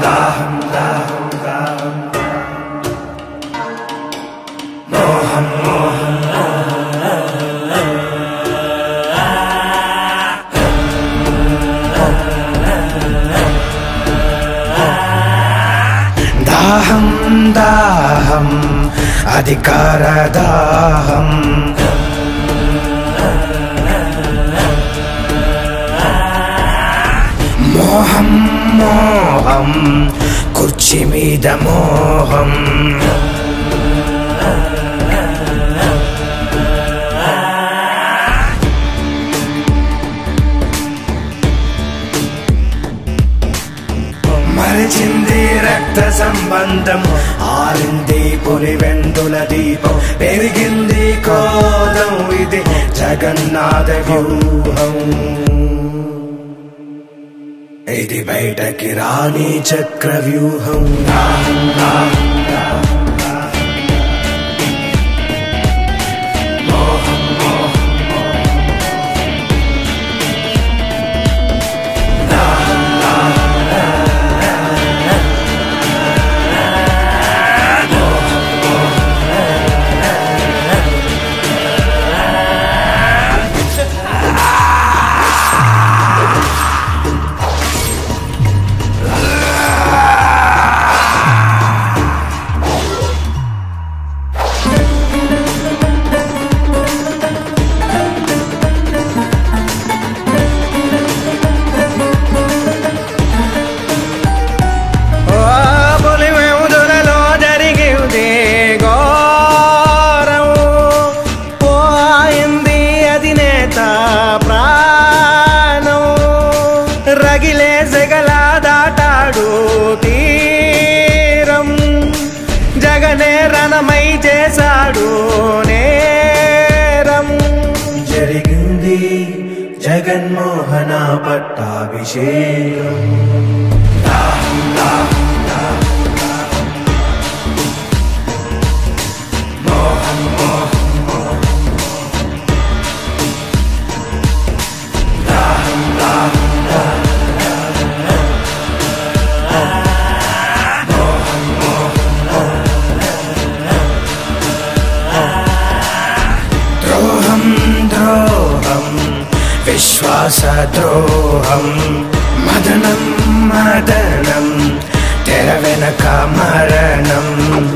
దాహం దాహం దాహం మోహం మోహం దాహం దాహం అధికార దాహం మోహం మోహం కుర్చీ మీద మోహం మరిచింది రక్త సంబంధం ఆరింది పులివెందుల దీపం పెరిగింది కోదం ఇది జగన్నాథ వ్యూహం ఇది బయటకి రాని చక్ర వ్యూహం ఓ పులివెందులలో జరిగింది ఘోరం పోయింది అధినేత ప్రాణం రగిలే సెగల దాటాడు తీరం జగనే రణమై చేశాడు నేరం జరిగింది జగన్మోహన పట్టాభిషేకం ద్రోహం ద్రోహం విశ్వాస ద్రోహం మదనం మదనం తెర వెనక మరణం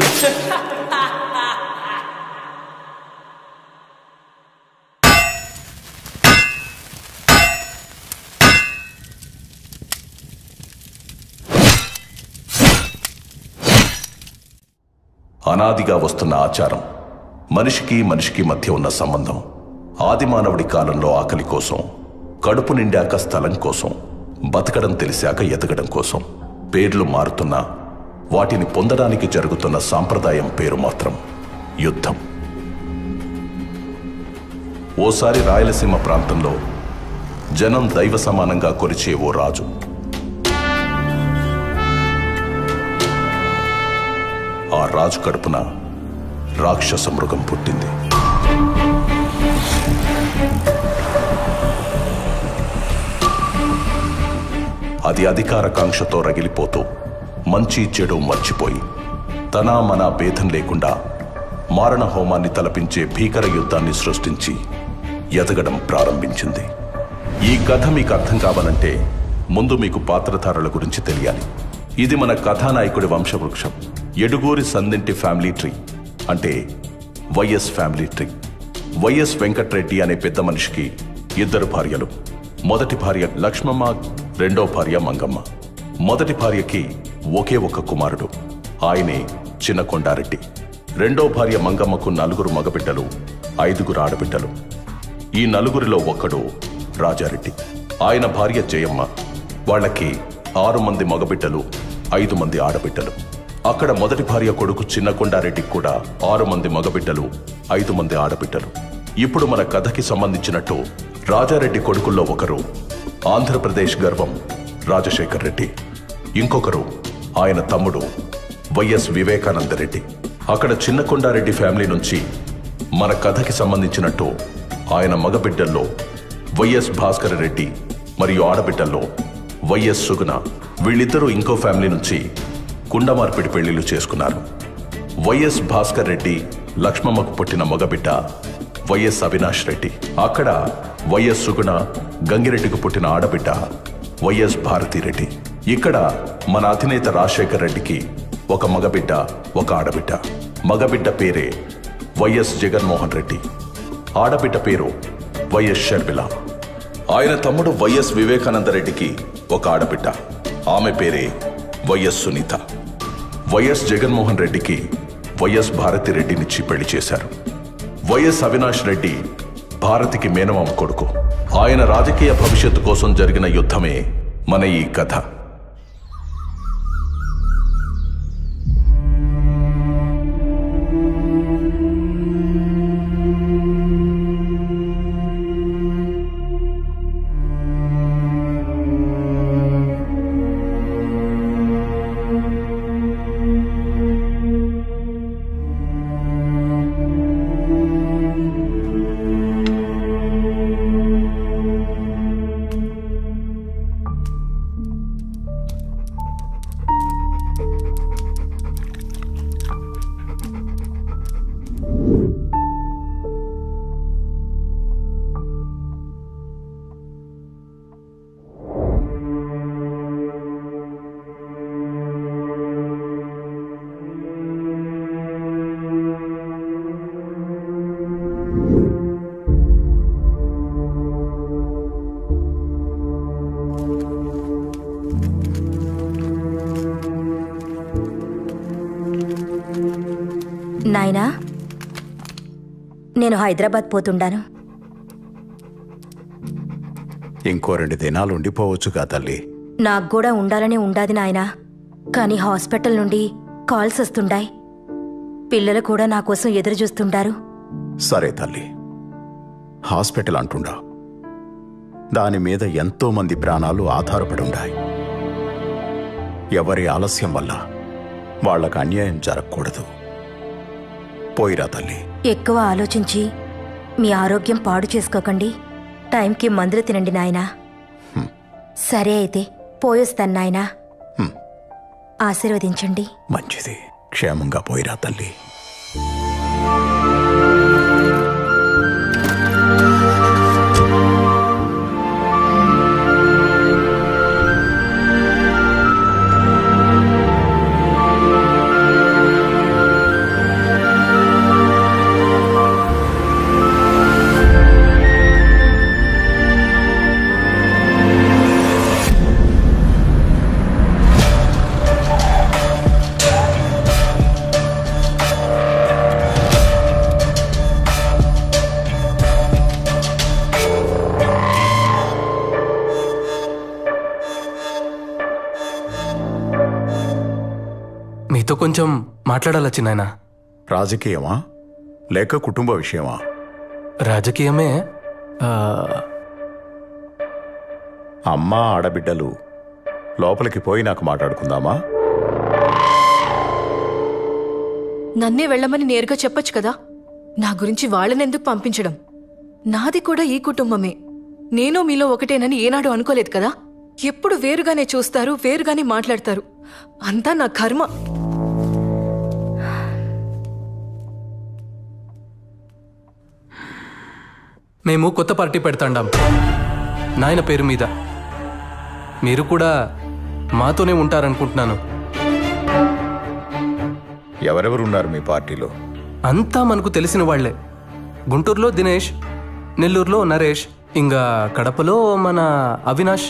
అనాదిగా వస్తున్న ఆచారం మనిషికి మనిషికి మధ్య ఉన్న సంబంధం ఆదిమానవుడి కాలంలో ఆకలి కోసం కడుపు నిండాక స్థలం కోసం బతకడం తెలిసాక ఎదగడం కోసం పేర్లు మారుతున్నా వాటిని పొందడానికి జరుగుతున్న సాంప్రదాయం పేరు మాత్రం యుద్ధం ఓసారి రాయలసీమ ప్రాంతంలో జనం దైవ సమానంగా కొలిచే ఓ రాజు ఆ రాజు కడుపున రాక్షస మృగం పుట్టింది అది అధికార కాంక్షతో రగిలిపోతూ మంచి చెడు మర్చిపోయి తన మన భేదం లేకుండా మారణ హోమాన్ని తలపించే భీకర యుద్ధాన్ని సృష్టించి ఎదగడం ప్రారంభించింది ఈ కథ మీకు అర్థం కావాలంటే ముందు మీకు పాత్రధారుల గురించి తెలియాలి ఇది మన కథానాయకుడి వంశవృక్షం ఎడుగూరి సందింటి ఫ్యామిలీ ట్రీ అంటే YS family tree YS Venkatreddy అనే పెద్ద మనిషికి ఇద్దరు భార్యలు మొదటి భార్య లక్ష్మమ్మ రెండో భార్య మంగమ్మ మొదటి భార్యకి ఒకే ఒక కుమారుడు ఆయనే చిన్న కొండారెడ్డి రెండో భార్య మంగమ్మకు నలుగురు మగబిడ్డలు ఐదుగురు ఆడబిడ్డలు ఈ నలుగురిలో ఒక్కడు రాజారెడ్డి ఆయన భార్య జయమ్మ వాళ్ళకి ఆరు మంది మగబిడ్డలు ఐదు మంది ఆడబిడ్డలు అక్కడ మొదటి భార్య కొడుకు చిన్న కొండారెడ్డికి కూడా ఆరు మంది మగబిడ్డలు ఐదు మంది ఆడబిడ్డలు ఇప్పుడు మన కథకి సంబంధించినట్టు రాజారెడ్డి కొడుకుల్లో ఒకరు ఆంధ్రప్రదేశ్ గర్వం రాజశేఖర్ రెడ్డి ఇంకొకరు ఆయన తమ్ముడు వైఎస్ వివేకానంద రెడ్డి అక్కడ చిన్న కొండారెడ్డి ఫ్యామిలీ నుంచి మన కథకి సంబంధించినట్టు ఆయన మగబిడ్డల్లో వైఎస్ భాస్కర రెడ్డి మరియు ఆడబిడ్డల్లో వైఎస్ సుగుణ వీళ్ళిద్దరూ ఇంకో ఫ్యామిలీ నుంచి కుండ మార్పిడి పెళ్లిళ్ళు చేసుకున్నారు వైఎస్ భాస్కర్ రెడ్డి లక్ష్మమ్మకు పుట్టిన మగబిడ్డ వైఎస్ అవినాష్ రెడ్డి అక్కడ వైఎస్ సుగుణ గంగిరెడ్డికి పుట్టిన ఆడబిడ్డ వైఎస్ భారతిరెడ్డి ఇక్కడ మన అధినేత రాజశేఖర్ రెడ్డికి ఒక మగబిడ్డ ఒక ఆడబిడ్డ మగబిడ్డ పేరే వైఎస్ జగన్మోహన్ రెడ్డి ఆడబిడ్డ పేరు వైఎస్ షర్మిల ఆయన తమ్ముడు వైఎస్ వివేకానంద రెడ్డికి ఒక ఆడబిడ్డ ఆమె పేరే వైఎస్ సునీత వైఎస్ జగన్మోహన్ రెడ్డికి వైఎస్ భారతి రెడ్డినిచ్చి పెళ్లి చేశారు వైఎస్ అవినాష్ రెడ్డి భారతికి మేనమామ కొడుకు ఆయన రాజకీయ భవిష్యత్తు కోసం జరిగిన యుద్ధమే మన ఈ కథ నాయనా నేను హైదరాబాద్ పోతుండాను ఇంకో రెండు దినాలు ఉండిపోవచ్చుగా తల్లి నాకు కూడా ఉండాలనే ఉండాది నాయనా కానీ హాస్పిటల్ నుండి కాల్స్ వస్తుండాయి పిల్లలు కూడా నా కోసం ఎదురు చూస్తుండారు సరే తల్లి హాస్పిటల్ అంటుండా దాని మీద ఎంతో మంది ప్రాణాలు ఆధారపడి ఉన్నాయి ఎవరి ఆలస్యం వల్ల వాళ్ళకు అన్యాయం జరగకూడదు పోయిరా తల్లి ఎక్కువ ఆలోచించి మీ ఆరోగ్యం పాడు చేసుకోకండి టైంకి మందులు తినండి నాయనా సరే అయితే పోయొస్తాను నాయనా హ్మ్. ఆశీర్వదించండి మంచిది క్షేమంగా పోయిరా తల్లి మీతో కొంచెం మాట్లాడాలా చిన్నాయన రాజకీయమా లేక కుటుంబ విషయమా రాజకీయమే ఆ, అమ్మ ఆడబిడ్డలు లోపలికి పోయి నాకు మాట్లాడుకుందామా నన్నే వెళ్ళమని నేరుగా చెప్పొచ్చు కదా నా గురించి వాళ్ళనెందుకు పంపించడం నాది కూడా ఈ కుటుంబమే నేను మీలో ఒకటేనని ఏనాడు అనుకోలేదు కదా ఎప్పుడు వేరుగానే చూస్తారు వేరుగానే మాట్లాడతారు అంతా నా కర్మ మేము కొత్త పార్టీ పెడతాండాం నాయన పేరు మీద మీరు కూడా మాతోనే ఉంటారనుకుంటున్నాను ఎవరెవరున్నారు మీ పార్టీలో అంతా మనకు తెలిసిన వాళ్లే గుంటూరులో దినేష్ నెల్లూరులో నరేష్ ఇంకా కడపలో మన అవినాష్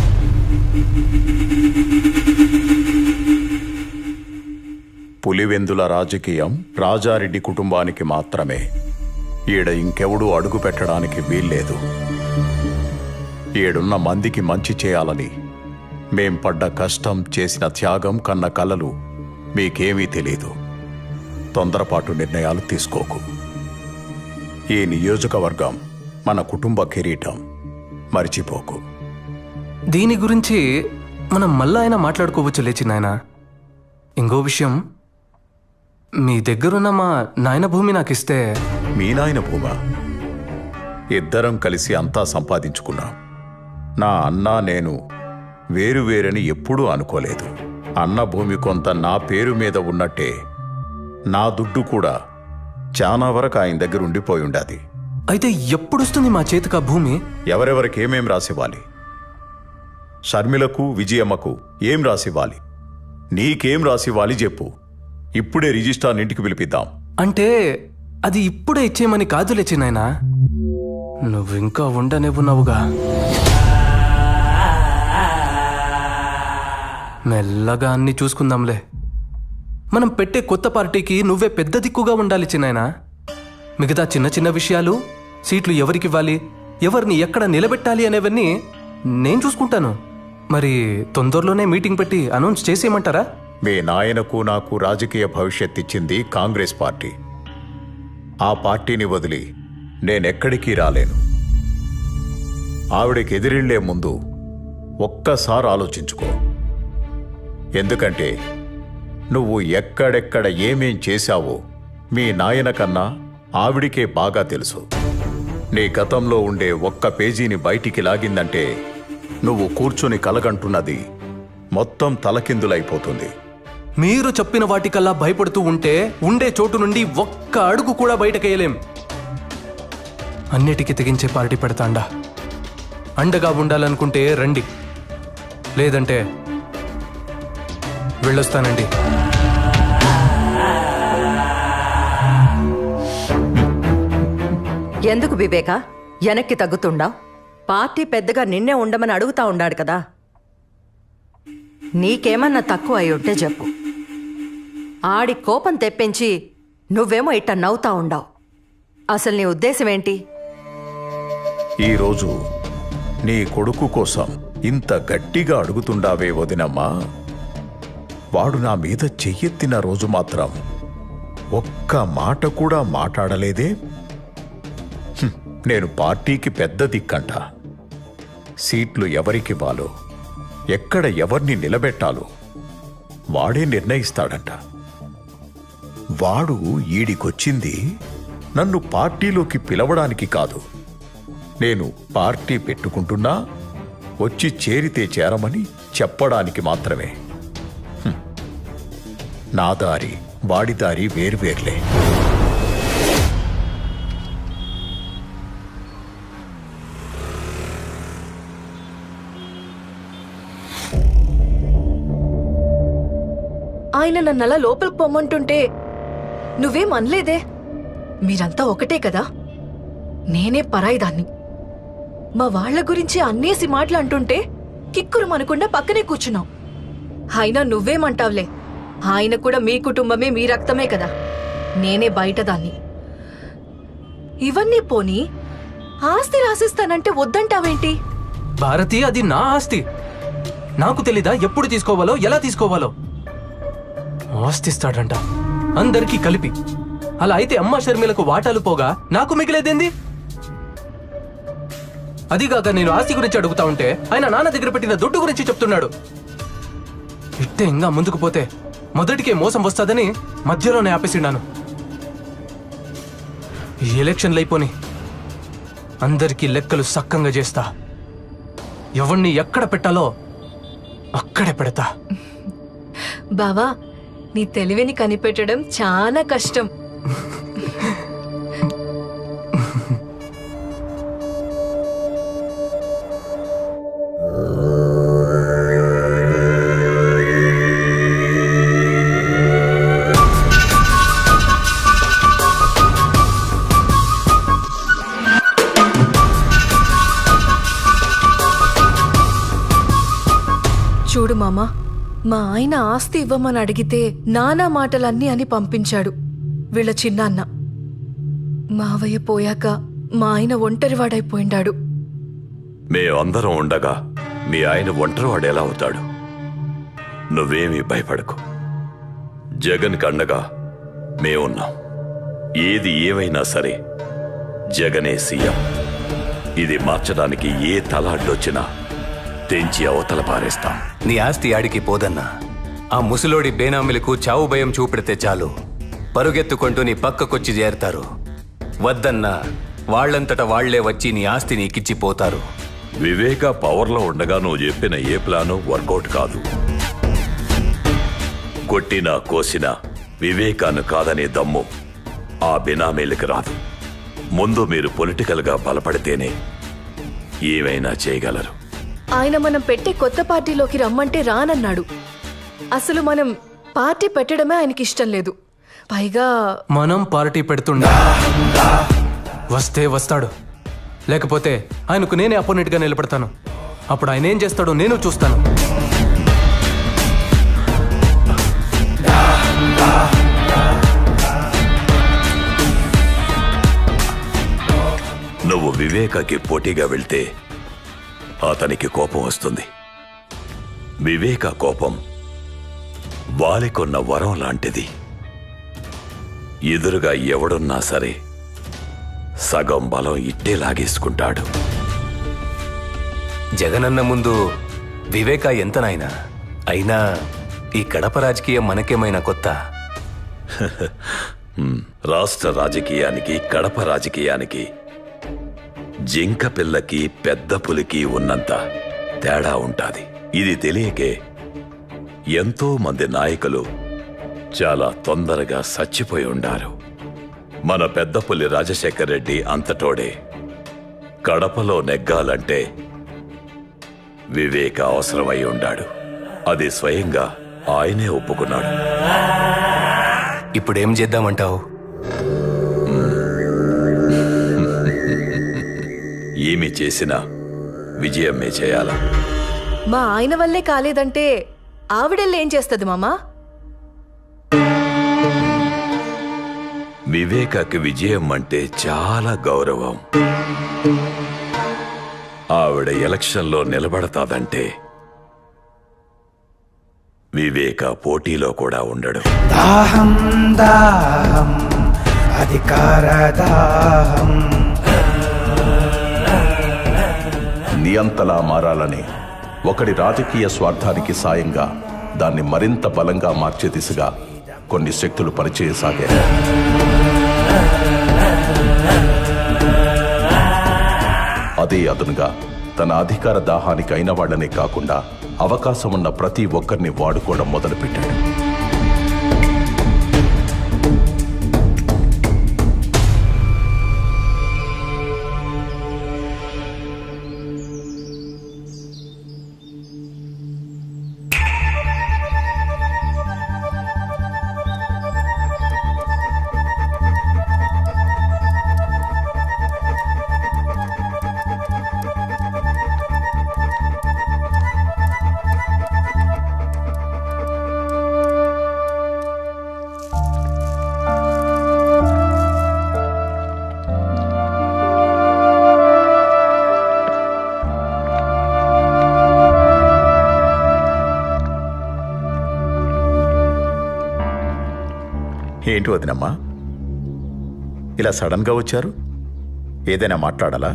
పులివెందుల రాజకీయం రాజారెడ్డి కుటుంబానికి మాత్రమే ఈడ ఇంకెవడూ అడుగు పెట్టడానికి వీల్లేదు ఈడున్న మందికి మంచి చేయాలని మేం పడ్డ కష్టం చేసిన త్యాగం కన్న కలలు మీకేమీ తెలీదు తొందరపాటు నిర్ణయాలు తీసుకోకు ఈ నియోజకవర్గం మన కుటుంబ కిరీటం మర్చిపోకు దీని గురించి మనం మళ్ళా అయినా మాట్లాడుకోవచ్చు లేచి నాయన ఇంకో విషయం మీ దగ్గరున్న మా నాయన భూమి నాకు ఇస్తే మీ నాయన భూమ ఇద్దరం కలిసి అంతా సంపాదించుకున్నాం నా అన్న నేను వేరువేరని ఎప్పుడూ అనుకోలేదు అన్న భూమి కొంత నా పేరు మీద ఉన్నట్టే నా దుడ్డు కూడా చాలా వరకు ఆయన దగ్గర ఉండిపోయి ఉండాది అయితే ఎప్పుడొస్తుంది మా చేతికి ఆ భూమి ఎవరెవరికి ఏమేం రాసివ్వాలి షర్మిలకు విజయమ్మకు ఏం రాసివ్వాలి నీకేం రాసివ్వాలి చెప్పు ఇప్పుడే రిజిస్ట్రార్ ఇంటికి పిలిపిద్దాం అంటే అది ఇప్పుడే ఇచ్చేయమని కాదులే చిన్నాయనా నువ్వు ఇంకా ఉండనివ్వున్నావుగా మెల్లగా అన్ని చూసుకుందాంలే మనం పెట్టే కొత్త పార్టీకి నువ్వే పెద్ద దిక్కుగా ఉండాలి చిన్నాయనా మిగతా చిన్న చిన్న విషయాలు సీట్లు ఎవరికివ్వాలి ఎవరిని ఎక్కడ నిలబెట్టాలి అనేవన్నీ నేను చూసుకుంటాను మరి తొందరలోనే మీటింగ్ పెట్టి అనౌన్స్ చేసేయమంటారా మీ నాయనకు నాకు రాజకీయ భవిష్యత్ ఇచ్చింది కాంగ్రెస్ పార్టీ ఆ పార్టీని వదిలి నేనెక్కడికి రాలేను ఆవిడకి ఎదిరిళ్లే ముందు ఒక్కసారి ఆలోచించుకో ఎందుకంటే నువ్వు ఎక్కడెక్కడ ఏమేం చేశావో మీ నాయన కన్నా ఆవిడికే బాగా తెలుసు నీ గతంలో ఉండే ఒక్క పేజీని బయటికి లాగిందంటే నువ్వు కూర్చొని కలగంటున్నది మొత్తం తలకిందులైపోతుంది మీరు చెప్పిన వాటికల్లా భయపడుతూ ఉంటే ఉండే చోటు నుండి ఒక్క అడుగు కూడా బయటకేయలేం అన్నిటికీ తెగించే పార్టీ పెడతాండా అండగా ఉండాలనుకుంటే రండి లేదంటే వెళ్ళొస్తానండి ఎందుకు వివేక వెనక్కి తగ్గుతుండావు పార్టీ పెద్దగా నిన్నే ఉండమని అడుగుతా ఉండాడు కదా నీకేమన్నా తక్కువ అయి ఉంటే చెప్పు ఆడి కోపం తెప్పించి నువ్వేమో ఇట్ట నవ్వుతా ఉండావు అసలు నీ ఉద్దేశం ఏంటి ఈరోజు నీ కొడుకు కోసం ఇంత గట్టిగా అడుగుతుండావే వదినమ్మా వాడు నా మీద చెయ్యెత్తిన రోజు మాత్రం ఒక్క మాట కూడా మాట్లాడలేదే హ్మ్, నేను పార్టీకి పెద్ద దిక్కంట సీట్లు ఎవరికివ్వాలో ఎక్కడ ఎవరిని నిలబెట్టాలో వాడే నిర్ణయిస్తాడంట వాడు ఈడికొచ్చింది నన్ను పార్టీలోకి పిలవడానికి కాదు నేను పార్టీ పెట్టుకుంటున్నా వచ్చి చేరితే చేరమని చెప్పడానికి మాత్రమే హ్మ్. నా దారి వాడి దారి వేర్వేర్లే ఆయన నన్నలా లోపలికి పొమ్మంటుంటే నువ్వేం అనలేదే మీరంతా ఒకటే కదా నేనే పరాయిదాన్ని మా వాళ్ళ గురించి అన్నేసి మాటలు అంటుంటే కిక్కురు మనకుండా పక్కనే కూర్చున్నావు అయినా నువ్వేమంటావులే ఆయన కూడా మీ కుటుంబమే మీ రక్తమే కదా నేనే బయట దాన్ని ఇవన్నీ పోని ఆస్తి రాసిస్తానంటే వద్దంటావేంటి భారతి అది నా ఆస్తి నాకు తెలీదా ఎప్పుడు తీసుకోవాలో ఎలా తీసుకోవాలో ఆస్తిస్తాడంట అందరికీ కలిపి అలా అయితే అమ్మ షర్మిలకు వాటాలు పోగా నాకు మిగిలేదేంది అదిగాక నేను ఆస్తి గురించి అడుగుతా ఉంటే ఆయన నాన్న దగ్గర పెట్టిన దుడ్డు గురించి చెప్తున్నాడు ఇట్టే ఇంకా ముందుకు పోతే మొదటికే మోసం వస్తాదని మధ్యలోనే ఆపేసిన్నాను ఈ ఎలక్షన్లు అయిపోని అందరికీ లెక్కలు సక్కంగా చేస్తా ఎవణ్ణి ఎక్కడ పెట్టాలో అక్కడే పెడతా బావా నీ తెలివిని కనిపెట్టడం చాలా కష్టం చూడు మామా మా ఆయన ఆస్తి ఇవ్వమని అడిగితే నానా మాటలన్నీ అని పంపించాడు వీళ్ళ చిన్నాన్న మావయ్య పోయాక మా ఆయన ఒంటరివాడైపోయిండాడు మేమందరం ఉండగా మీ ఆయన ఒంటరివాడు ఎలా అవుతాడు నువ్వేమీ భయపడకు జగన్ కండగా మేమున్నాం ఏది ఏమైనా సరే జగనే సీఎం ఇది మార్చడానికి ఏ తల అడ్డొచ్చినా తెంచి అవతల పారేస్తాం నీ ఆస్తి ఆడికి పోదన్నా ఆ ముసలోడి బేనామిలకు చావు భయం చూపెడితే చాలు పరుగెత్తుకుంటూ నీ పక్కకొచ్చి చేరతారు వద్దన్నా వాళ్ళంతట వాళ్లే వచ్చి నీ ఆస్తి నీకిచ్చి పోతారు వివేక పవర్లో ఉండగా నువ్వు చెప్పిన ఏ ప్లాను వర్కౌట్ కాదు కొట్టినా కోసినా వివేకాన్ని కాదనే దమ్ము ఆ బినామీలకి రాదు ముందు మీరు పొలిటికల్గా బలపడితేనే ఏమైనా చేయగలరు ఆయన మనం పెట్టే కొత్త పార్టీలోకి రమ్మంటే రానన్నాడు అసలు మనం పార్టీ పెట్టడమే ఆయనకి ఇష్టం లేదు పైగా మనం పార్టీ పెడుతుండా వస్తే వస్తాడు లేకపోతే ఆయనకు నేనే అపోనెంట్గా నిలబడతాను అప్పుడు ఆయన ఏం చేస్తాడో నేను చూస్తాను నువ్వు వివేకకి పోటీగా వెళ్తే అతనికి కోపం వస్తుంది వివేక కోపం వాలికొన్న వరం లాంటిది ఎదురుగా ఎవడున్నా సరే సగం బలం ఇట్టే లాగేసుకుంటాడు జగనన్న ముందు వివేక ఎంత నాయనా అయినా ఈ కడప రాజకీయం మనకేమైనా కొత్త హ్మ్. రాష్ట్ర రాజకీయానికి కడప రాజకీయానికి జింక పిల్లకి పెద్ద పులికి ఉన్నంత తేడా ఉంటాది ఇది తెలియకే ఎంతో మంది నాయకులు చాలా తొందరగా చచ్చిపోయి ఉండారు మన పెద్ద పులి రాజశేఖర్ రెడ్డి అంతటోడే కడపలో నెగ్గాలంటే వివేక అవసరమై ఉండాడు అది స్వయంగా ఆయనే ఒప్పుకున్నాడు ఇప్పుడేం చేద్దామంటావు ఏమి చేసినా విజయమే చేయాలా మా ఆయన వల్లే కాలేదంటే ఆవిడెళ్ళి ఏం చేస్తుంది మామా వివేకకి విజయం అంటే చాలా గౌరవం ఆవిడ ఎలక్షన్లో నిలబడతాదంటే వివేక పోటీలో కూడా ఉండడు దాహం దాహం అధికార దాహం నియంతలా మారాలని ఒకడి రాజకీయ స్వార్థానికి సాయంగా దాన్ని మరింత బలంగా మార్చే దిశగా కొన్ని శక్తులు పనిచేయసాగాయి అదే అదునుగా తన అధికార దాహానికి అయిన వాళ్ళనే కాకుండా అవకాశం ఉన్న ప్రతి ఒక్కరిని వాడుకోవడం మొదలుపెట్టాడు ఏంటి వదినమ్మా ఇలా సడన్గా వచ్చారు ఏదైనా మాట్లాడాలా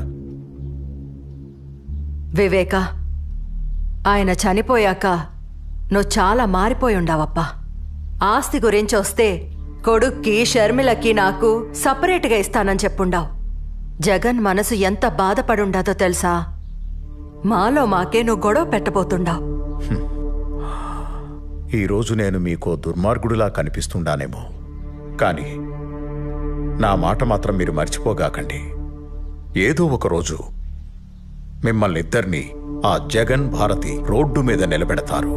వివేక ఆయన చనిపోయాక నువ్వు చాలా మారిపోయి ఉండావప్పా ఆస్తి గురించి వస్తే కొడుక్కి షర్మిలకి నాకు సపరేట్గా ఇస్తానని చెప్పుండావు జగన్ మనసు ఎంత బాధపడుండాదో తెలుసా మాలో మాకే నువ్వు గొడవ పెట్టబోతుండావు ఈరోజు నేను మీకు దుర్మార్గుడిలా కనిపిస్తుండానేమో కానీ నా మాట మాత్రం మీరు మర్చిపోగాకండి ఏదో ఒక రోజు మిమ్మల్ని ఇద్దరిని ఆ జగన్ భారతి రోడ్డు మీద నిలబెడతారు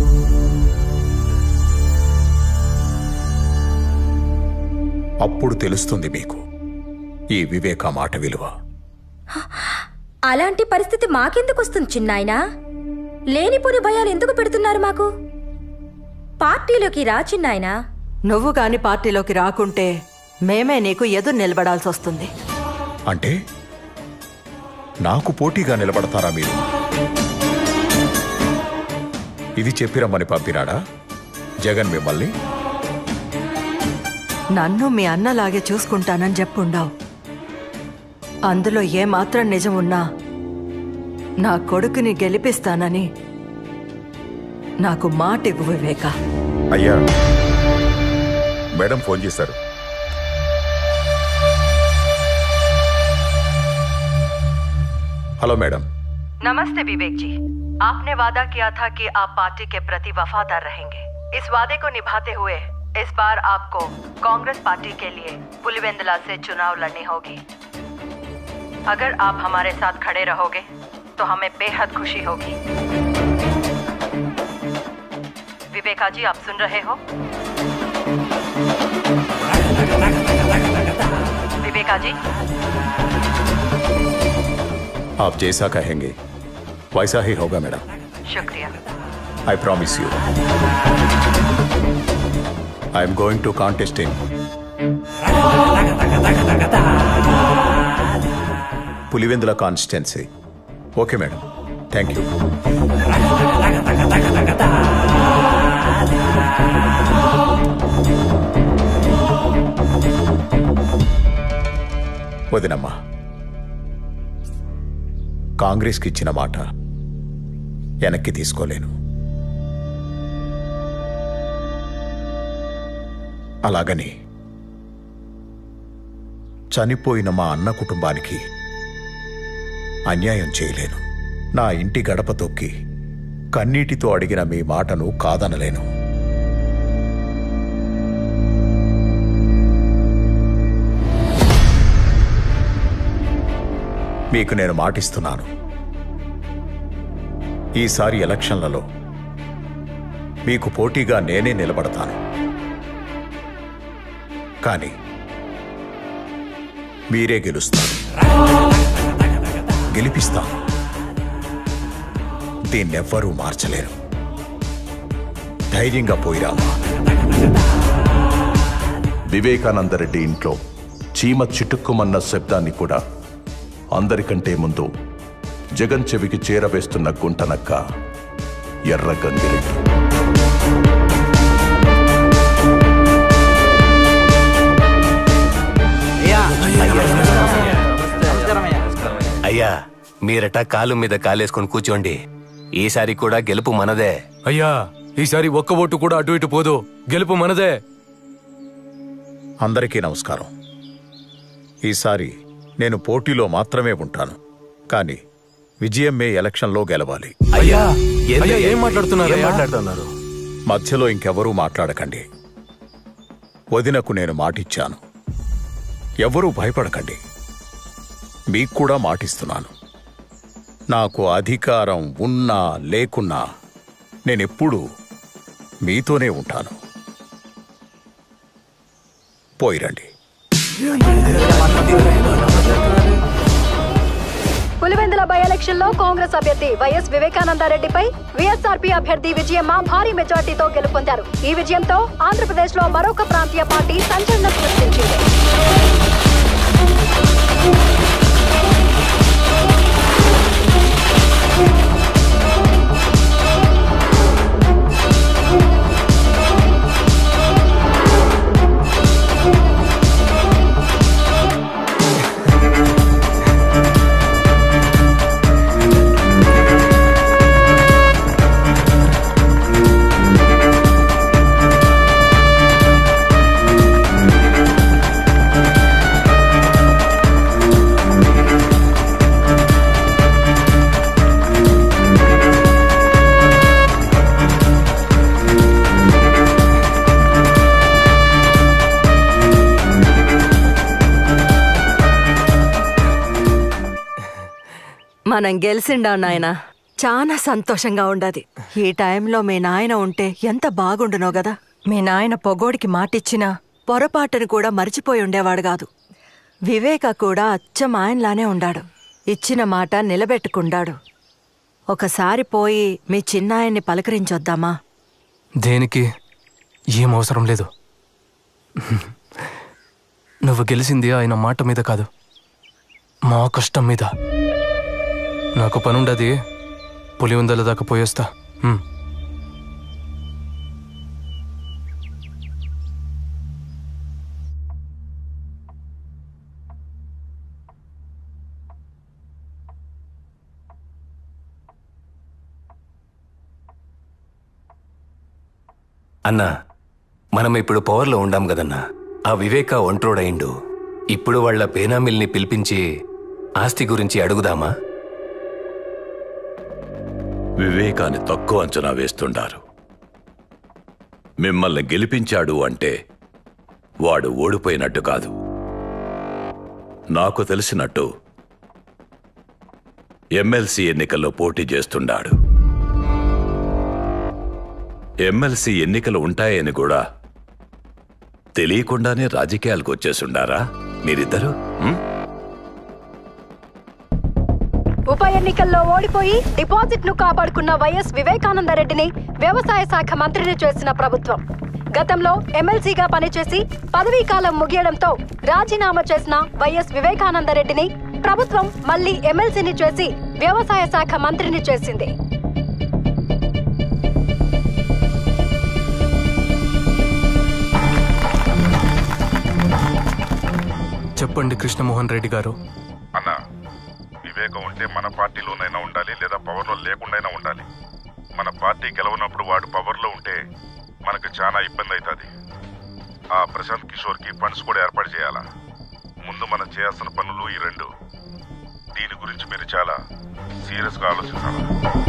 అప్పుడు తెలుస్తుంది మీకు ఈ వివేక మాట విలువ అలాంటి పరిస్థితి మాకెందుకు వస్తుంది చిన్నాయనా లేనిపోని భయాలు ఎందుకు పెడుతున్నారు మాకు పార్టీలోకి రా చిన్నాయనా నువ్వు గాని పార్టీలోకి రాకుంటే మేమే నీకు ఎదురు నిలబడాల్సి వస్తుంది అంటే నాకు పోటీగా నిలబడతారా మీరు ఇది చెప్పిరమ్మని పంపినాడా జగన్ మిమ్మల్ని నన్ను మీ అన్నలాగే చూసుకుంటానని చెప్పుండావు అందులో ఏమాత్రం నిజం ఉన్నా నా కొడుకుని గెలిపిస్తానని నాకు మాట ఇవ్వు వివేక అయ్యా మేడం ఫోన్ చేశారు హలో మేడం नमस्ते विवेक जी आपने वादा किया था कि आप पार्टी के प्रति वफादार रहेंगे इस वादे को निभाते हुए इस बार आपको कांग्रेस पार्टी के लिए पुलिवेंदला से चुनाव लड़नी होगी अगर आप हमारे साथ खड़े रहोगे तो हमें बेहद खुशी होगी विवेका जी आप सुन रहे हो विवेका जी आप जैसा कहेंगे वैसा ही होगा मैडम शुक्रिया I promise you. I am going to contest him. Pulivendula constituency okay madam thank you వదినమ్మా కాంగ్రెస్కి ఇచ్చిన మాట వెనక్కి తీసుకోలేను అలాగని చనిపోయిన మా అన్న కుటుంబానికి అన్యాయం చేయలేను నా ఇంటి గడప తొక్కి కన్నీటితో అడిగిన మీ మాటను కాదనలేను మీకు నేను మాటిస్తున్నాను ఈసారి ఎలక్షన్లలో మీకు పోటీగా నేనే నిలబడతాను కానీ మీరే గెలుస్తారు గెలిపిస్తాను దీన్నెవ్వరూ మార్చలేరు ధైర్యంగా పోయిరామా వివేకానందరెడ్డి ఇంట్లో చీమ చిటుక్కుమన్న శబ్దాన్ని కూడా అందరికంటే ముందు జగన్ చెవికి చేరవేస్తున్న గుంటనక్క ఎర్ర గంగిరెడ్డి అయ్యా మీరట కాలు మీద కాలేసుకొని కూర్చోండి ఈసారి కూడా గెలుపు మనదే అయ్యా ఈసారి ఒక్క ఓటు కూడా అటు ఇటు పోదు గెలుపు మనదే అందరికీ నమస్కారం ఈసారి నేను పోటీలో మాత్రమే ఉంటాను కానీ విజయం మే ఎలక్షన్లో గెలవాలి అయ్యా అయ్యా, ఏం మాట్లాడుతున్నారు ఏం అయ్యా? మాట్లాడుతున్నారు మధ్యలో ఇంకెవరూ మాట్లాడకండి వదినకు నేను మాటిచ్చాను ఎవరూ భయపడకండి మీకు కూడా మాటిస్తున్నాను నాకు అధికారం ఉన్నా లేకున్నా నేనెప్పుడూ మీతోనే ఉంటాను పోయిరండి పులివెందుల బై ఎలక్షన్ లో కాంగ్రెస్ అభ్యర్థి వైఎస్ వివేకానందారెడ్డిపై వైఎస్ఆర్పీ అభ్యర్థి విజయమ్మ భారీ మెజార్టీతో గెలుపొందారు ఈ విజయంతో ఆంధ్రప్రదేశ్ లో మరొక ప్రాంతీయ పార్టీ సంచలనం సృష్టించింది మనం గెలిసిండా నాయన చాలా సంతోషంగా ఉండదు ఈ టైంలో మీ నాయన ఉంటే ఎంత బాగుండునో గదా మీ నాయన పొగోడికి మాటిచ్చినా పొరపాటును కూడా మర్చిపోయి ఉండేవాడు కాదు వివేక కూడా అచ్చం ఆయనలానే ఉండాడు ఇచ్చిన మాట నిలబెట్టుకుండాడు ఒకసారి పోయి మీ చిన్నాయన్ని పలకరించొద్దామా దేనికి ఏం అవసరం లేదు నువ్వు గెలిచింది ఆయన మాట మీద కాదు మా కష్టం మీద నాకు పనుండది పులివెందల దాకా పోయేస్తా ఉమ్. అన్నా మనం ఇప్పుడు పవర్లో ఉండాం కదన్నా ఆ వివేక ఒంట్రోడయిండు ఇప్పుడు వాళ్ళ పేనామిల్ని పిలిపించి ఆస్తి గురించి అడుగుదామా వివేకాన్ని తక్కువ అంచనా వేస్తుండారు మిమ్మల్ని గెలిపించాడు అంటే వాడు ఓడిపోయినట్టు కాదు నాకు తెలిసినట్టు ఎమ్మెల్సీ ఎన్నికల్లో పోటీ చేస్తుండాడు ఎమ్మెల్సీ ఎన్నికలు ఉంటాయని కూడా తెలియకుండానే రాజకీయాలకు వచ్చేసుండారా మీరిద్దరు ఉం? ఉప ఎన్నికల్లో ఓడిపోయి డిపాజిట్ ను కాపాడుకున్న వైఎస్ వివేకానంద రెడ్డిని వ్యవసాయ శాఖ మంత్రిని చేసిన ప్రభుత్వం గతంలో ఎమ్మెల్సీగా పనిచేసి పదవీ కాలం ముగియడంతో రాజీనామా చేసిన వైఎస్ వివేకానంద రెడ్డిని ప్రభుత్వం మళ్లీ ఎమ్మెల్సీని చేసి వ్యవసాయ శాఖ మంత్రిని చేసింది చెప్పండి కృష్ణమోహన్ రెడ్డి గారు అన్న వివేకం ఉంటే మన పార్టీలోనైనా ఉండాలి లేదా పవర్లో లేకుండానే ఉండాలి మన పార్టీ గెలవనప్పుడు వాడు పవర్లో ఉంటే మనకు చాలా ఇబ్బంది అవుతుంది ఆ ప్రశాంత్ కిషోర్కి ఫండ్స్ కూడా ఏర్పాటు చేయాలా ముందు మనం చేయాల్సిన పనులు ఈ రెండు దీని గురించి మీరు చాలా సీరియస్గా ఆలోచించాలి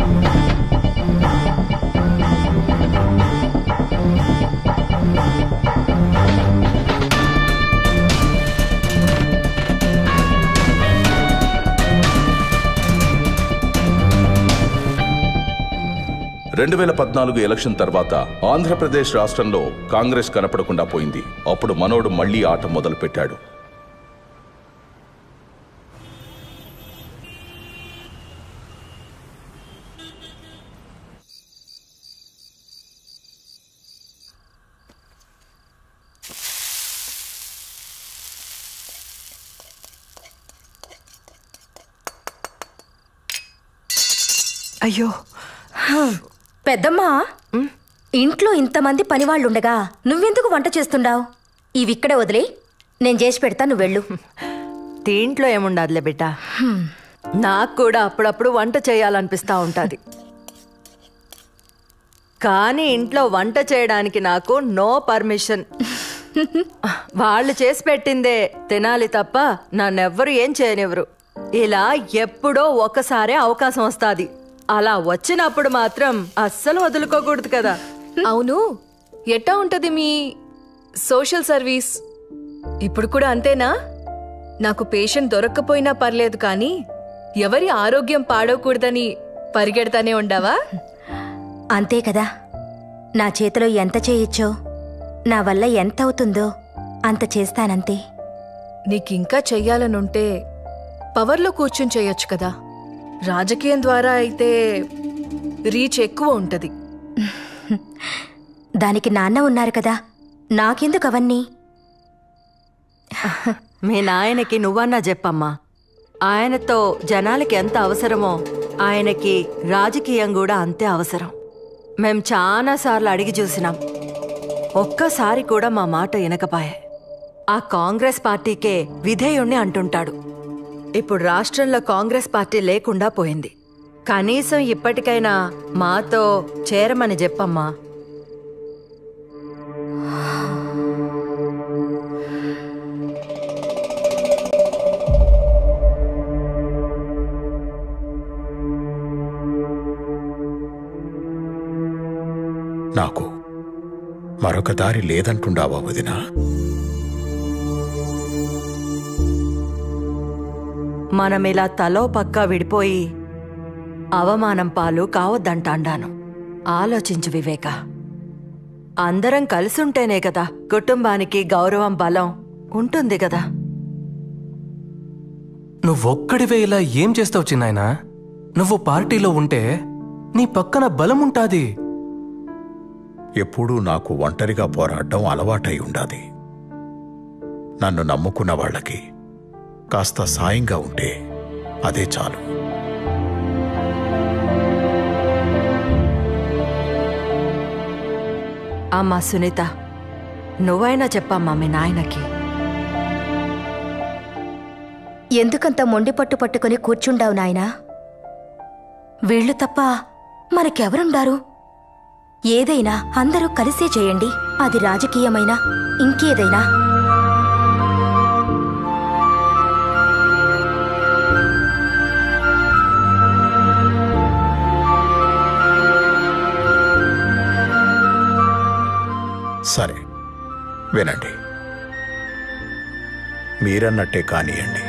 రెండు వేల పద్నాలుగు ఎలక్షన్ తర్వాత ఆంధ్రప్రదేశ్ రాష్ట్రంలో కాంగ్రెస్ కనపడకుండా పోయింది అప్పుడు మనోడు మళ్లీ ఆట మొదలు పెట్టాడు అయ్యో పెద్దమ్మా ఇంట్లో ఇంతమంది పనివాళ్ళుండగా నువ్వెందుకు వంట చేస్తుండావు ఇవిక్కడే వదిలే నేను చేసి పెడతా నువ్వు వెళ్ళు దీంట్లో ఏముండదులే బిడ్డ నాకు కూడా అప్పుడప్పుడు వంట చేయాలనిపిస్తా ఉంటుంది కానీ ఇంట్లో వంట చేయడానికి నాకు నో పర్మిషన్ వాళ్ళు చేసి పెట్టిందే తినాలి తప్ప నన్నెవ్వరు ఏం చేయనివ్వరు ఇలా ఎప్పుడో ఒకసారే అవకాశం వస్తాది అలా వచ్చినప్పుడు మాత్రం అస్సలు వదులుకోకూడదు కదా అవును ఎట్టా ఉంటది మీ సోషల్ సర్వీస్ ఇప్పుడు కూడా అంతేనా నాకు పేషెంట్ దొరక్కపోయినా పర్లేదు కానీ ఎవరి ఆరోగ్యం పాడవకూడదని పరిగెడతానే ఉండావా అంతే కదా నా చేతిలో ఎంత చేయొచ్చో నా వల్ల ఎంత అవుతుందో అంత చేస్తానంతే నీకింకా చెయ్యాలనుంటే పవర్లో కూర్చుని చేయొచ్చు కదా రాజకీయం ద్వారా అయితే రీచ్ ఎక్కువ ఉంటది దానికి నాన్న ఉన్నారు కదా నాకెందుకు అవన్నీ మీ నాయనకి నువ్వన్నా చెప్పమ్మా ఆయనతో జనాలకి ఎంత అవసరమో ఆయనకి రాజకీయం కూడా అంతే అవసరం మేం చాలాసార్లు అడిగి చూసినాం ఒక్కసారి కూడా మా మాట వినకపాయే ఆ కాంగ్రెస్ పార్టీకే విధేయుణ్ణి అంటుంటాడు ఇప్పుడు రాష్ట్రంలో కాంగ్రెస్ పార్టీ లేకుండా పోయింది కనీసం ఇప్పటికైనా మాతో చేరమని చెప్పమ్మా నాకు మరొక దారి లేదంటుండావా వదినా మనం ఇలా తలో పక్కా విడిపోయి అవమానం పాలు కావద్దంటాండాను ఆలోచించు వివేక అందరం కలిసుంటేనే కదా కుటుంబానికి గౌరవం బలం ఉంటుంది కదా నువ్వొక్కడివే ఇలా ఏం చేస్తావు చిన్నాయనా నువ్వు పార్టీలో ఉంటే నీ పక్కన బలం ఉంటాది ఎప్పుడూ నాకు ఒంటరిగా పోరాడడం అలవాటై ఉండాది నన్ను నమ్ముకున్న వాళ్ళకి కాస్త సాయంగా ఉంటే అదే చాలు అమ్మా సునీత నువ్వైనా చెప్పమ్మా మీ నాయనకి ఎందుకంత మొండి పట్టు పట్టుకుని కూర్చుండావు నాయనా వీళ్ళు తప్ప మనకెవరుండారు ఏదైనా అందరూ కలిసే చేయండి అది రాజకీయమైనా ఇంకేదైనా సరే వినండి మీరన్నట్టే కానియండి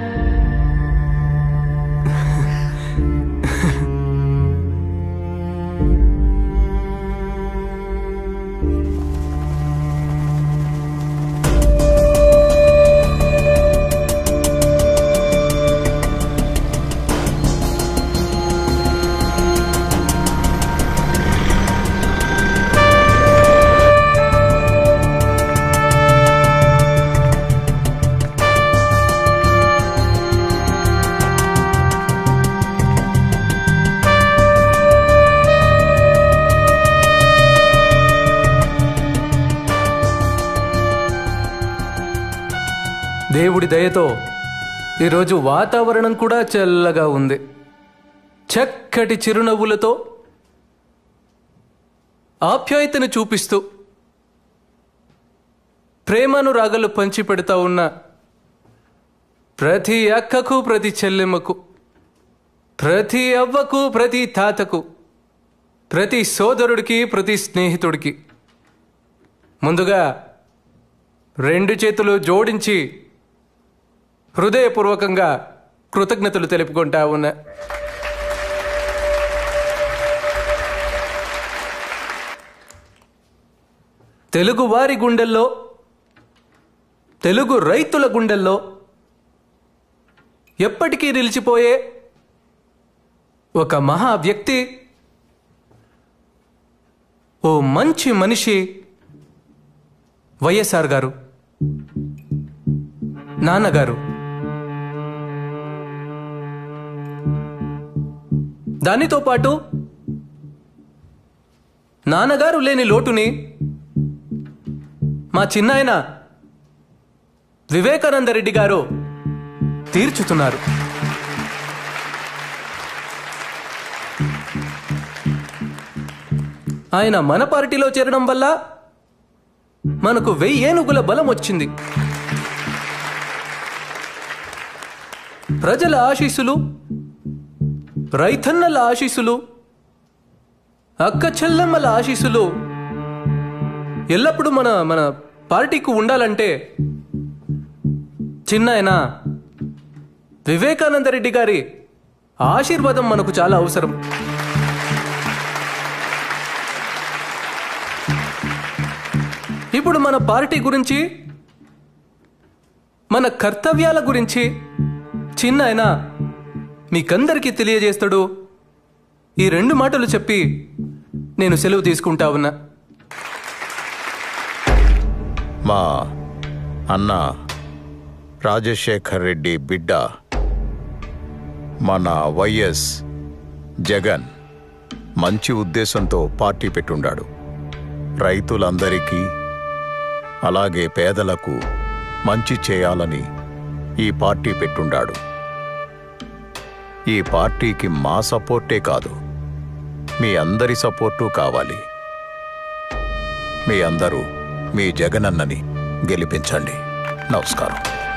దేవుడి దయతో ఈరోజు వాతావరణం కూడా చల్లగా ఉంది చక్కటి చిరునవ్వులతో ఆప్యాయతను చూపిస్తూ ప్రేమానురాగాలు పంచిపెడతా ఉన్న ప్రతి అక్కకు ప్రతి చెల్లెమ్మకు ప్రతి అవ్వకు ప్రతి తాతకు ప్రతి సోదరుడికి ప్రతి స్నేహితుడికి ముందుగా రెండు చేతులు జోడించి హృదయపూర్వకంగా కృతజ్ఞతలు తెలుపుకుంటా ఉన్నా తెలుగు వారి గుండెల్లో తెలుగు రైతుల గుండెల్లో ఎప్పటికీ నిలిచిపోయే ఒక మహా వ్యక్తి ఓ మంచి మనిషి వైఎస్ఆర్ గారు నాన్నగారు దానితో పాటు నాన్నగారు లేని లోటుని మా చిన్నాయన వివేకానంద రెడ్డి గారు తీర్చుతున్నారు ఆయన మన పార్టీలో చేరడం వల్ల మనకు వెయ్యేనుగుల బలం వచ్చింది ప్రజల ఆశీస్సులు రైతన్నల ఆశీస్సులు అక్క చెల్లెమ్మల ఆశీస్సులు ఎల్లప్పుడూ మన మన పార్టీకి ఉండాలంటే చిన్నాయన వివేకానంద రెడ్డి గారి ఆశీర్వాదం మనకు చాలా అవసరం ఇప్పుడు మన పార్టీ గురించి మన కర్తవ్యాల గురించి చిన్న ఆయన మీకందరికీ తెలియజేస్తాడు ఈ రెండు మాటలు చెప్పి నేను సెలవు తీసుకుంటా ఉన్నా మా అన్న రాజశేఖర్ రెడ్డి బిడ్డ మన వైఎస్ జగన్ మంచి ఉద్దేశంతో పార్టీ పెట్టుండాడు రైతులందరికీ అలాగే పేదలకు మంచి చేయాలని ఈ పార్టీ పెట్టుండాడు ఈ పార్టీకి మా సపోర్టే కాదు మీ అందరి సపోర్టు కావాలి మీ అందరూ మీ జగనన్నని గెలిపించండి నమస్కారం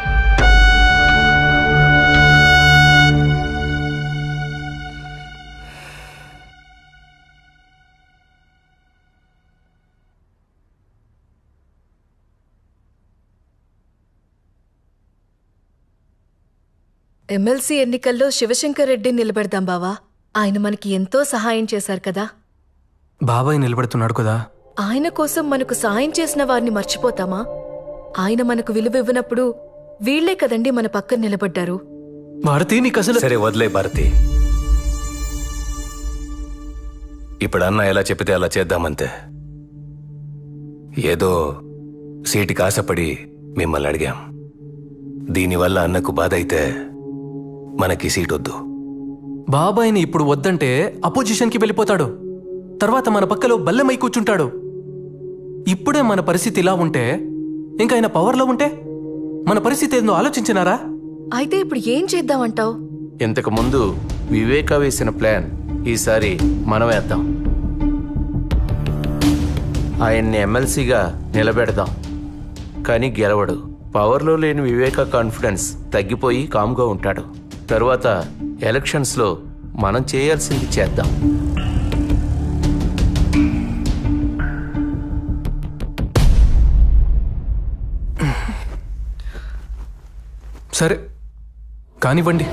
ఎమ్మెల్సీ ఎన్నికల్లో శివశంకర్ రెడ్డి నిలబెడదాం బావా ఆయన మనకి ఎంతో సహాయం చేశారు కదా బాబాయ్ నిలబడుతున్నాడు కదా ఆయన కోసం మనకు సాయం చేసిన వారిని మర్చిపోతామా ఆయన మనకు విలువ ఇవ్వనప్పుడు వీళ్లే కదండి మన పక్కన నిలబడ్డారు భారతి నీకు అసలు సరే వదిలే భారతి ఇప్పుడు అన్న ఎలా చెప్పితే అలా చేద్దామంతే ఏదో సీటుకి ఆశపడి మిమ్మల్ని అడిగాం దీనివల్ల అన్నకు బాధ అయితే మనకి సీట్ వద్దు బాబాయ్ని ఇప్పుడు వద్దంటే అపోజిషన్కి వెళ్ళిపోతాడు తర్వాత మన పక్కలో బల్లెమై కూర్చుంటాడు ఇప్పుడే మన పరిస్థితి ఇలా ఉంటే ఇంకా ఆయన పవర్లో ఉంటే మన పరిస్థితి ఏందో ఆలోచించినారా అయితే ఇప్పుడు ఏం చేద్దామంటావు ఇంతకు ముందు వివేక వేసిన ప్లాన్ ఈసారి మనం వేద్దాం ఆయన్ని ఎమ్మెల్సీగా నిలబెడదాం కానీ గెలవడు పవర్లో లేని వివేక కాన్ఫిడెన్స్ తగ్గిపోయి కామ్గా ఉంటాడు తరువాత ఎలక్షన్స్లో మనం చేయాల్సింది చేద్దాం సరే కానివ్వండి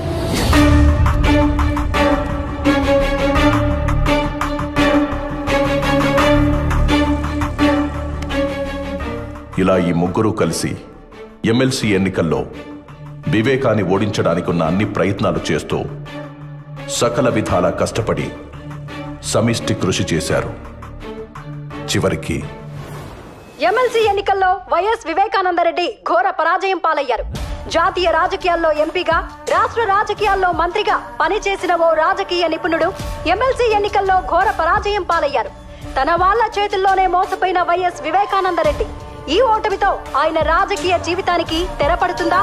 ఇలా ఈ ముగ్గురు కలిసి ఎమ్మెల్సీ ఎన్నికల్లో వివేకాన్ని ఓడించడానికి ఉన్న అన్ని ప్రయత్నాలు చేస్తూ సకల విధాలా కష్టపడి సమిష్టి కృషి చేశారు చివరికి ఎమ్మెల్సీ ఎన్నికల్లో వైఎస్ వివేకానందరెడ్డి ఘోర పరాజయం పాలయ్యారు జాతీయ రాజకీయాల్లో ఎంపీగా రాష్ట్ర రాజకీయాల్లో మంత్రిగా పనిచేసిన ఓ రాజకీయ నిపుణుడు ఎమ్మెల్సీ ఎన్నికల్లో ఘోర పరాజయం పాలయ్యారు తన వాళ్ళ చేతుల్లోనే మోసపోయిన వైఎస్ వివేకానందరెడ్డి ఈ ఓటమితో ఆయన రాజకీయ జీవితానికి తెరపడుతుందా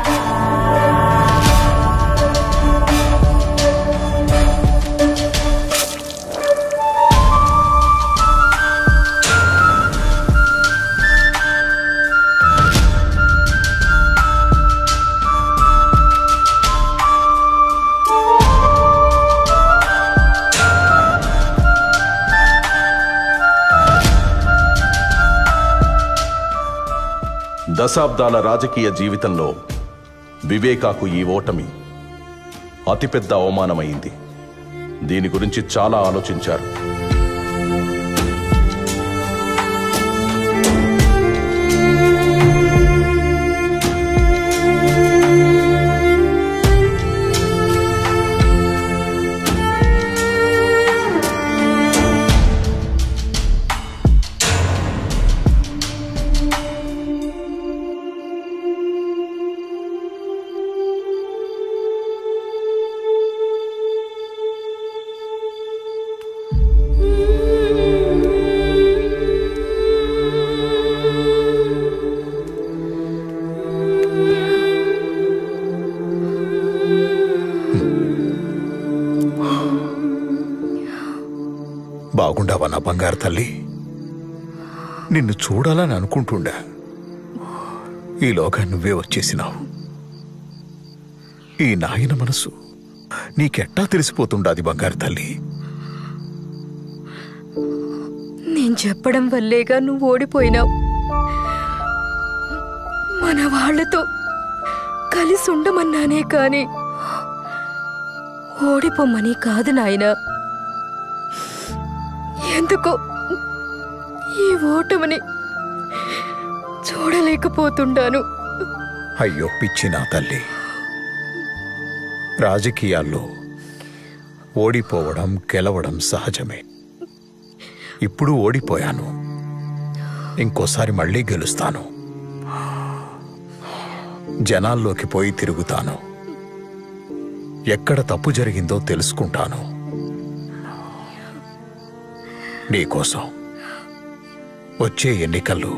దశాబ్దాల రాజకీయ జీవితంలో వివేకాకు ఈ ఓటమి అతిపెద్ద అవమానమైంది దీని గురించి చాలా ఆలోచించారు బాగుండావా నా బంగారు తల్లి నిన్ను చూడాలని అనుకుంటుండా ఈలోగా నువ్వే వచ్చేసినావు ఈ నాయన మనసు నీకెట్టా తెలిసిపోతుండాది బంగారు తల్లి నేను చెప్పడం వల్లేగా నువ్వు ఓడిపోయినావు మన వాళ్ళతో కలిసి ఉండమన్నానే కాని ఓడిపోమని కాదు నాయనా ఎందుకో ఈ ఓటమిని చూడలేకపోతుండాను అయ్యో పిచ్చి నా తల్లి రాజకీయాల్లో ఓడిపోవడం గెలవడం సహజమే ఇప్పుడు ఓడిపోయాను ఇంకోసారి మళ్ళీ గెలుస్తాను జనాల్లోకి పోయి తిరుగుతాను ఎక్కడ తప్పు జరిగిందో తెలుసుకుంటాను నీకోసం వచ్చే ఎన్నికల్లో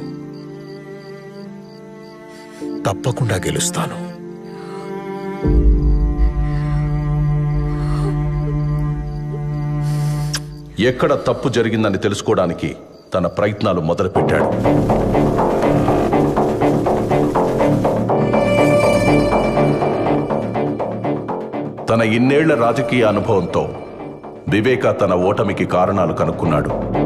తప్పకుండా గెలుస్తాను ఎక్కడ తప్పు జరిగిందని తెలుసుకోవడానికి తన ప్రయత్నాలు మొదలుపెట్టాడు తన ఇన్నేళ్ల రాజకీయ అనుభవంతో వివేక తన ఓటమికి కారణాలు కనుక్కున్నాడు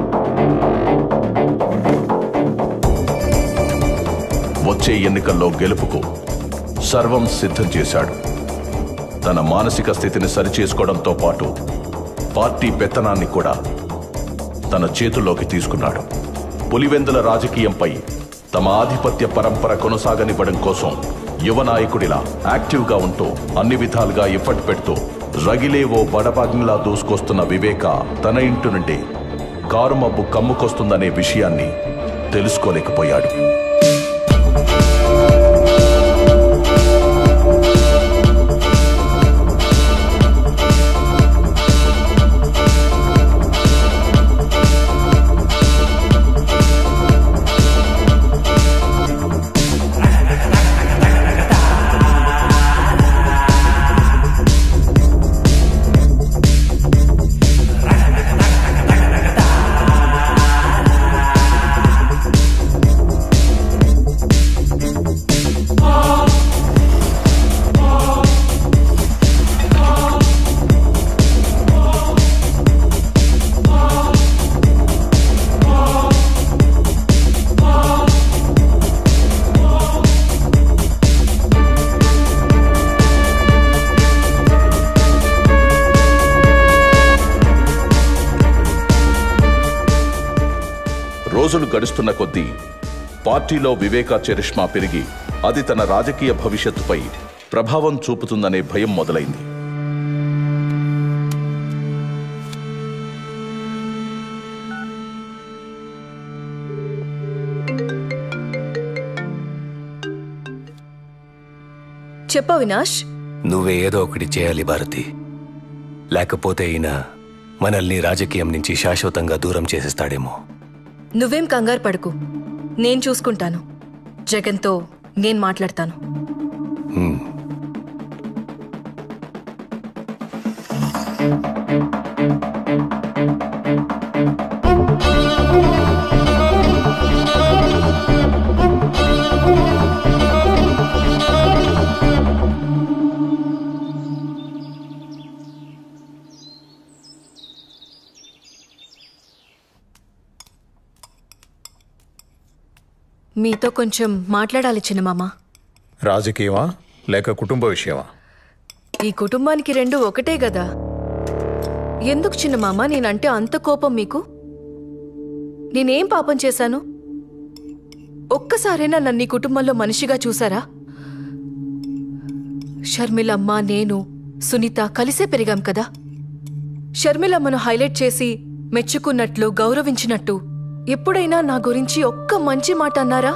వచ్చే ఎన్నికల్లో గెలుపుకు సర్వం సిద్ధం చేశాడు తన మానసిక స్థితిని సరిచేసుకోవడంతో పాటు పార్టీ పెత్తనాన్ని కూడా తన చేతుల్లోకి తీసుకున్నాడు పులివెందుల రాజకీయంపై తమ ఆధిపత్య పరంపర కొనసాగనివ్వడం కోసం యువ నాయకుడిలా యాక్టివ్గా ఉంటూ అన్ని విధాలుగా ఎఫర్ట్ పెడుతూ రగిలే ఓ బడబాగ్నిలా దూసుకొస్తున్న వివేక తన ఇంటి నుండి కారు మబ్బు కమ్ముకొస్తుందనే విషయాన్ని తెలుసుకోలేకపోయాడు రోజులు గడుస్తున్న కొద్దీ పార్టీలో వివేకా చరిష్మా పెరిగి అది తన రాజకీయ భవిష్యత్తుపై ప్రభావం చూపుతుందనే భయం మొదలైంది చెప్పు అవినాష్ నువ్వే ఏదో ఒకటి చేయాలి భారతి లేకపోతే ఈయన మనల్ని రాజకీయం నుంచి శాశ్వతంగా దూరం చేసేస్తాడేమో నువ్వేం కంగారు పడుకు నేను చూసుకుంటాను జగన్తో నేను మాట్లాడతాను హ్మ్. మీతో కొంచెం మాట్లాడాలి చిన్నమామ రాజకీయమా లేక కుటుంబ విషయమా ఈ కుటుంబానికి రెండు ఒకటే గదా ఎందుకు చిన్నమామ నేనంటే అంత కోపం మీకు నేనేం పాపం చేశాను ఒక్కసారైనా నన్ను ఈ కుటుంబంలో మనిషిగా చూసారా షర్మిలమ్మ నేను సునీత కలిసే పెరిగాం కదా షర్మిలమ్మను హైలైట్ చేసి మెచ్చుకున్నట్లు గౌరవించినట్టు ఎప్పుడైనా నా గురించి ఒక్క మంచి మాట అన్నారా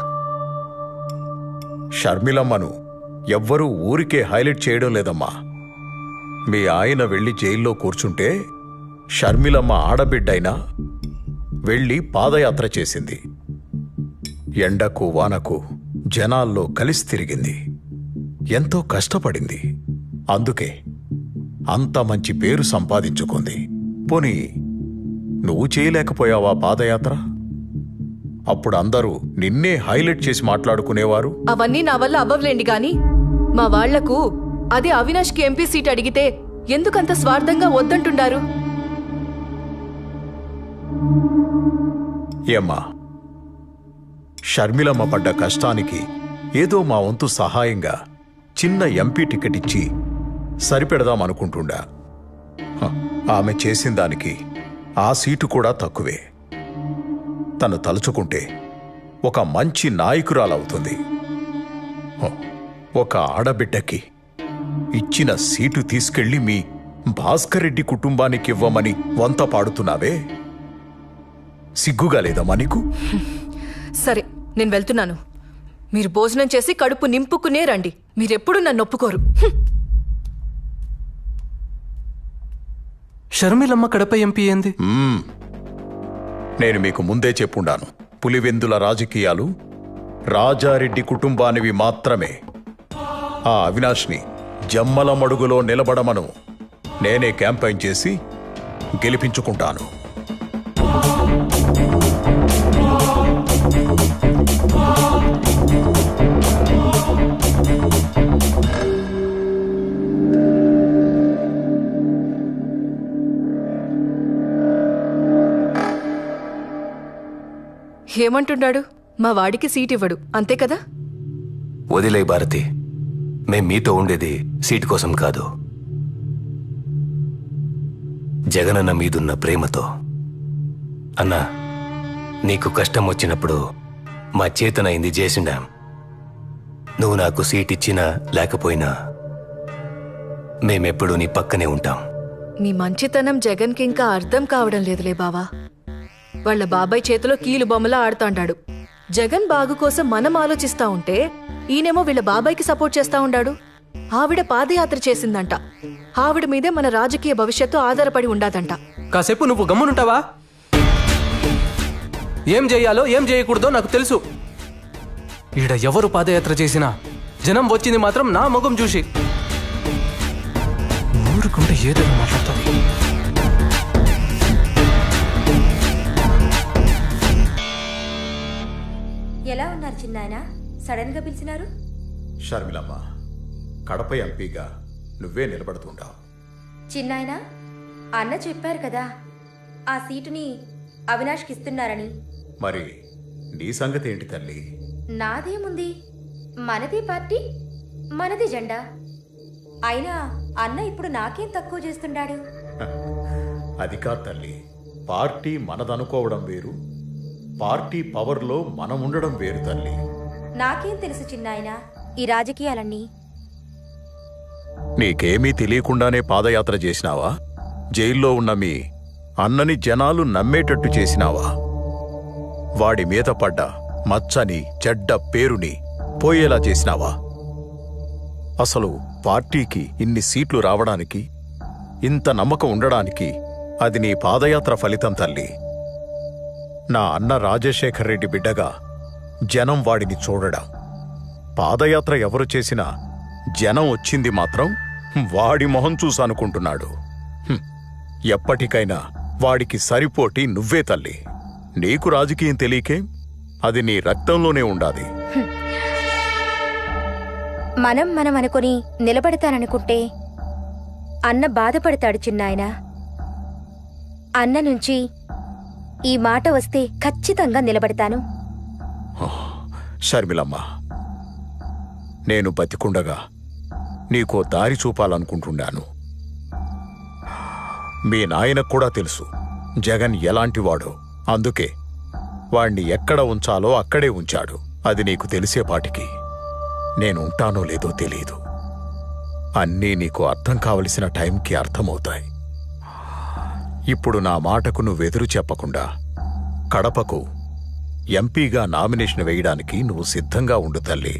షర్మిలమ్మను ఎవ్వరూ ఊరికే హైలైట్ చేయడం లేదమ్మా మీ ఆయన వెళ్ళి జైల్లో కూర్చుంటే షర్మిలమ్మ ఆడబిడ్డైనా వెళ్ళి పాదయాత్ర చేసింది ఎండకు వానకు జనాల్లో కలిసి తిరిగింది ఎంతో కష్టపడింది అందుకే అంత మంచి పేరు సంపాదించుకుంది పోనీ నువ్వు చేయలేకపోయావా పాదయాత్ర అప్పుడు అందరూ నిన్నే హైలైట్ చేసి మాట్లాడుకునేవారు అవన్నీ నా వల్ల అవ్వలేండి గాని మా వాళ్లకు అదే అవినాష్కి ఎంపీ సీట్ అడిగితే ఎందుకంత స్వార్థంగా వద్దంటుండారు ఏమ్మా షర్మిలమ్మ పడ్డ కష్టానికి ఏదో మా వంతు సహాయంగా చిన్న ఎంపీ టికెట్ ఇచ్చి సరిపెడదాం అనుకుంటుండా హ, ఆమె చేసిన దానికి ఆ సీటు కూడా తక్కువే తను తలుచుకుంటే ఒక మంచి నాయకురాలవుతుంది హ, ఒక ఆడబిడ్డకి ఇచ్చిన సీటు తీసుకెళ్లి మీ భాస్కర్ రెడ్డి కుటుంబానికి ఇవ్వమని వంత పాడుతున్నావే సిగ్గుగా లేదమ్మా నీకు సరే నేను వెళ్తున్నాను మీరు భోజనం చేసి కడుపు నింపుకునే రండి మీరెప్పుడు నన్ను ఒప్పుకోరు హ్మ్. షర్మిలమ్మ కడప ఎంపీ ఏంది మ్మ్. నేను మీకు ముందే చెప్పుండాను పులివెందుల రాజకీయాలు రాజారెడ్డి కుటుంబానివి మాత్రమే ఆ అవినాష్ని జమ్మల మడుగులో నిలబడమను నేనే క్యాంపెయిన్ చేసి గెలిపించుకుంటాను ఏమంటున్నాడు మా వాడికి సీట్ ఇవ్వడు అంతే కదా వదిలే భారతి మేం మీతో ఉండేది సీటు కోసం కాదు జగనన్న మీదున్న ప్రేమతో అన్నా నీకు కష్టం వచ్చినప్పుడు మా చేతనైంది చేసిండాం నువ్వు నాకు సీట్ ఇచ్చినా లేకపోయినా మేమెప్పుడూ నీ పక్కనే ఉంటాం మీ మంచితనం జగన్కి ఇంకా అర్థం కావడం లేదులే బావా వాళ్ళ బాబాయ్ చేతిలో కీలు బొమ్మలా ఆడుతాండాడు జగన్ బాగు కోసం మనం ఆలోచిస్తా ఉంటే ఈయనేమో వీళ్ళ బాబాయ్కి సపోర్ట్ చేస్తా ఉండాడు ఆవిడ పాదయాత్ర చేసిందంట ఆవిడ మీదే మన రాజకీయ భవిష్యత్తు ఆధారపడి ఉండాదంట కాసేపు నువ్వు గమ్మునుంటావా ఏం చేయాలో ఏం చేయకూడదో నాకు తెలుసు ఈడ ఎవరు పాదయాత్ర చేసినా జనం వచ్చింది మాత్రం నా ముఖం చూసి ఊరుకుంటే ఏదైనా మాట్లాడుతుంది ఎలా ఉన్నారు చిన్నాయన సడన్ గా పిలిచినారు షర్మిలమ్మ కడప ఎంపీగా నువ్వే నిలబడుతుంటావు చిన్నాయన అన్న చెప్పారు కదా ఆ సీటుని అవినాష్కి ఇస్తున్నారని మరి నీ సంగతి ఏంటి తల్లి నాదేముంది మనది పార్టీ మనది జెండా అయినా అన్న ఇప్పుడు నాకేం తక్కువ చేస్తుండాడు అది కాదు తల్లి పార్టీ మనదనుకోవడం వేరు పార్టీ పవర్లో మనం ఉండడం వేరు తల్లి నాకేం తెలుసు చిన్నాయన ఈ రాజకీయాలన్నీ నీకేమీ తెలియకుండానే పాదయాత్ర చేసినావా జైల్లో ఉన్న మీ అన్నని జనాలు నమ్మేటట్టు చేసినావా వాడి మీద పడ్డ మచ్చని చెడ్డ పేరుని పోయేలా చేసినావా అసలు పార్టీకి ఇన్ని సీట్లు రావడానికి ఇంత నమ్మకం ఉండడానికి అది నీ పాదయాత్ర ఫలితం తల్లి నా అన్న రాజశేఖర్ రెడ్డి బిడ్డగా జనం వాడిని చూడడం పాదయాత్ర ఎవరు చేసినా జనం వచ్చింది మాత్రం వాడి మొహం చూసనుకుంటున్నాడు హ్మ్. ఎప్పటికైనా వాడికి సరిపోటి నువ్వే తల్లి నీకు రాజకీయం తెలియకే అది నీ రక్తంలోనే ఉండాది మనం మనం అనుకుని నిలబడతాననుకుంటే అన్న బాధపడతాడు చిన్నాయన అన్న నుంచి ఈ మాట వస్తే ఖచ్చితంగా నిలబడతాను షర్మిలమ్మ నేను బతికుండగా నీకో దారి చూపాలనుకుంటున్నాను మీ నాయనకు కూడా తెలుసు జగన్ ఎలాంటివాడో అందుకే వాణ్ణి ఎక్కడ ఉంచాలో అక్కడే ఉంచాడు అది నీకు తెలిసేపాటికి నేను ఉంటానో లేదో తెలియదు అన్నీ నీకు అర్థం కావలసిన టైంకి అర్థమవుతాయి ఇప్పుడు నా మాటకు నువ్వెదురు చెప్పకుండా కడపకు ఎంపీగా నామినేషన్ వేయడానికి నువ్వు సిద్ధంగా ఉండు తల్లి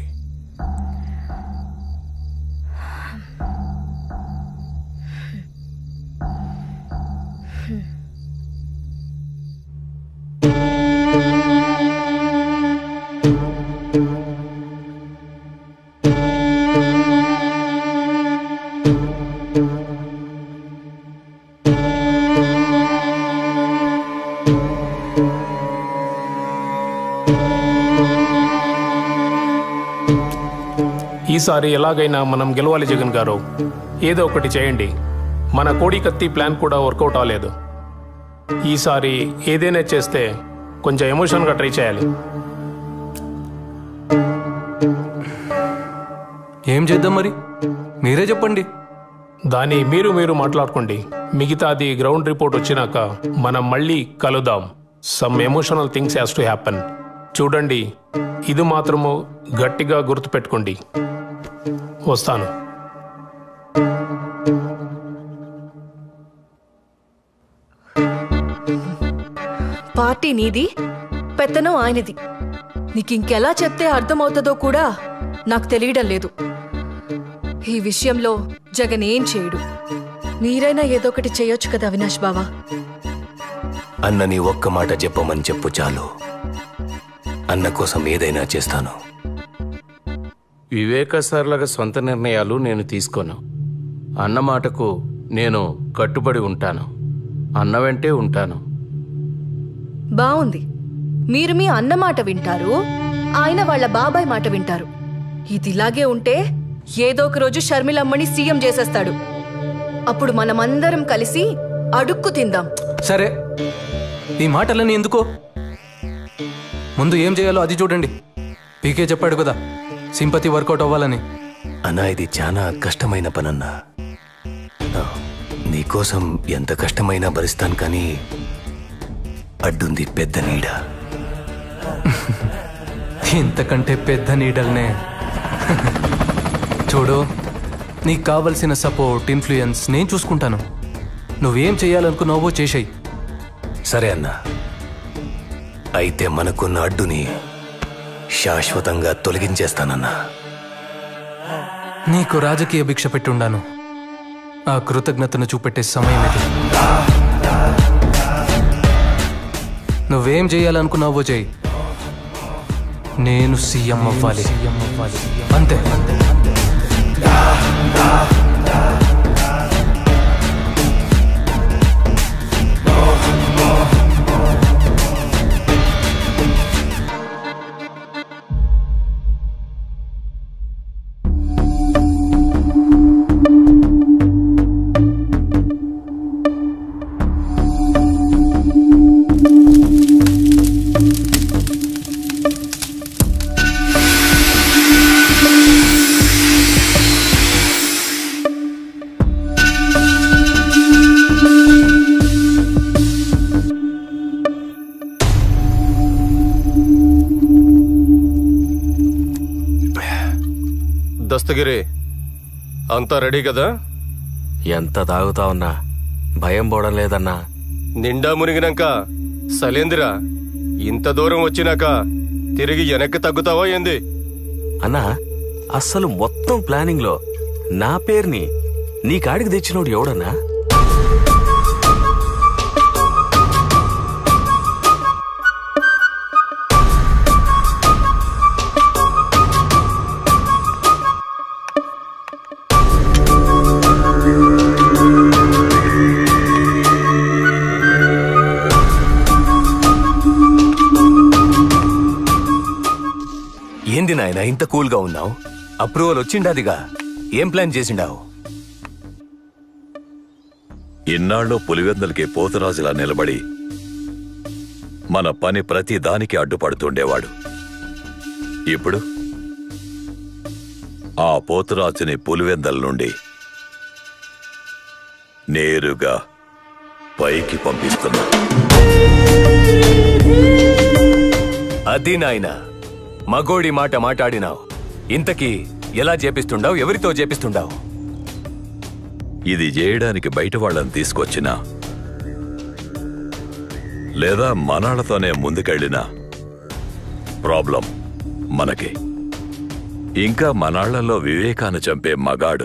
ఈసారి ఎలాగైనా మనం గెలవాలి జగన్ గారు ఏదో ఒకటి చేయండి మన కోడి కత్తి ప్లాన్ కూడా వర్కౌట్ అవ్వలేదు ఈసారి ఏదైనా చేస్తే కొంచెం ఎమోషన్గా ట్రై చేయాలి ఏం చేద్దాం మరి మీరే చెప్పండి దాన్ని మీరు మీరు మాట్లాడుకోండి మిగతాది గ్రౌండ్ రిపోర్ట్ వచ్చినాక మనం మళ్ళీ కలుద్దాం some emotional things has to happen చూడండి ఇది మాత్రము గట్టిగా గుర్తుపెట్టుకోండి వస్తాను పార్టీ నీది పెత్తనం ఆయనది నీకు ఇంకెలా చెప్తే అర్థమవుతుందో కూడా నాకు తెలియడం లేదు ఈ విషయంలో జగన్ ఏం చేయడు మీరైనా ఏదో ఒకటి చేయొచ్చు కదా అవినాష్ బావా అన్నని ఒక్క మాట చెప్పమని చెప్పు చాలు అన్న కోసం ఏదైనా చేస్తాను వివేక సార్లగా సొంత నిర్ణయాలు నేను తీసుకోను అన్న మాటకు నేను కట్టుబడి ఉంటాను అన్న వెంటే ఉంటాను బావుంది మీరు మీ అన్న మాట వింటారు ఆయన వాళ్ళ బాబాయ్ మాట వింటారు ఇది ఇలాగే ఉంటే ఏదో ఒక రోజు షర్మిలమ్మని సీఎం చేసేస్తాడు అప్పుడు మనమందరం కలిసి అడుక్కు తిందాం సరే ఈ మాటలన్నీ ఎందుకో ముందు ఏం చేయాలో అది చూడండి పీకే చెప్పాడు కదా సింపతి వర్కౌట్ అవ్వాలని అన్నా ఇది చాలా కష్టమైన పనన్నా ఆ, నీకోసం ఎంత కష్టమైనా భరిస్తాను కానీ అడ్డుంది పెద్ద నీడ ఇంతకంటే పెద్ద నీడల్నే చూడు నీకు కావలసిన సపోర్ట్ ఇన్ఫ్లుయెన్స్ నేను చూసుకుంటాను నువ్వేం చేయాలనుకున్నావో చేసేయి సరే అన్నా అయితే మనకున్న అడ్డుని శాశ్వతంగా తొలగించేస్తానన్నా నీకు రాజకీయ భిక్ష పెట్టుండాను ఆ కృతజ్ఞతను చూపెట్టే సమయం ఇది నువ్వేం చేయాలనుకున్నావో చేయి నేను సీఎం అవ్వాలి అంతే దస్తగిరి అంతా రెడీ కదా ఎంత తాగుతా ఉన్నా భయం పోవడం లేదన్నా నిండా మునిగినాక సలేందిరా ఇంత దూరం వచ్చినాక తిరిగి వెనక్కి తగ్గుతావా ఏంది అన్నా అస్సలు మొత్తం ప్లానింగ్ లో నా పేరుని నీ కాడికి తెచ్చినోడు ఎవడన్నా ఏంది నాయన ఇంత కూల్గా ఉన్నావు అప్రూవల్ వచ్చిండాదిగా ఏం ప్లాన్ చేసిండావు ఇన్నాళ్ళు పులివెందులకి పోతురాజులా నిలబడి మన పని ప్రతి దానికి అడ్డుపడుతుండేవాడు ఇప్పుడు ఆ పోతురాజుని పులివెందల నుండి నేరుగా పైకి పంపిస్తున్నా అది నాయన మగోడి మాట మాట్లాడినావు ఇంతకీ ఎలా చేపిస్తుండావు ఎవరితో చేపిస్తుండావు ఇది చేయడానికి బయట వాళ్ళని తీసుకొచ్చినా లేదా మనాళ్ళతోనే ముందుకెళ్ళినా ప్రాబ్లం మనకి ఇంకా మనాళ్లలో వివేకాన్ని చంపే మగాడు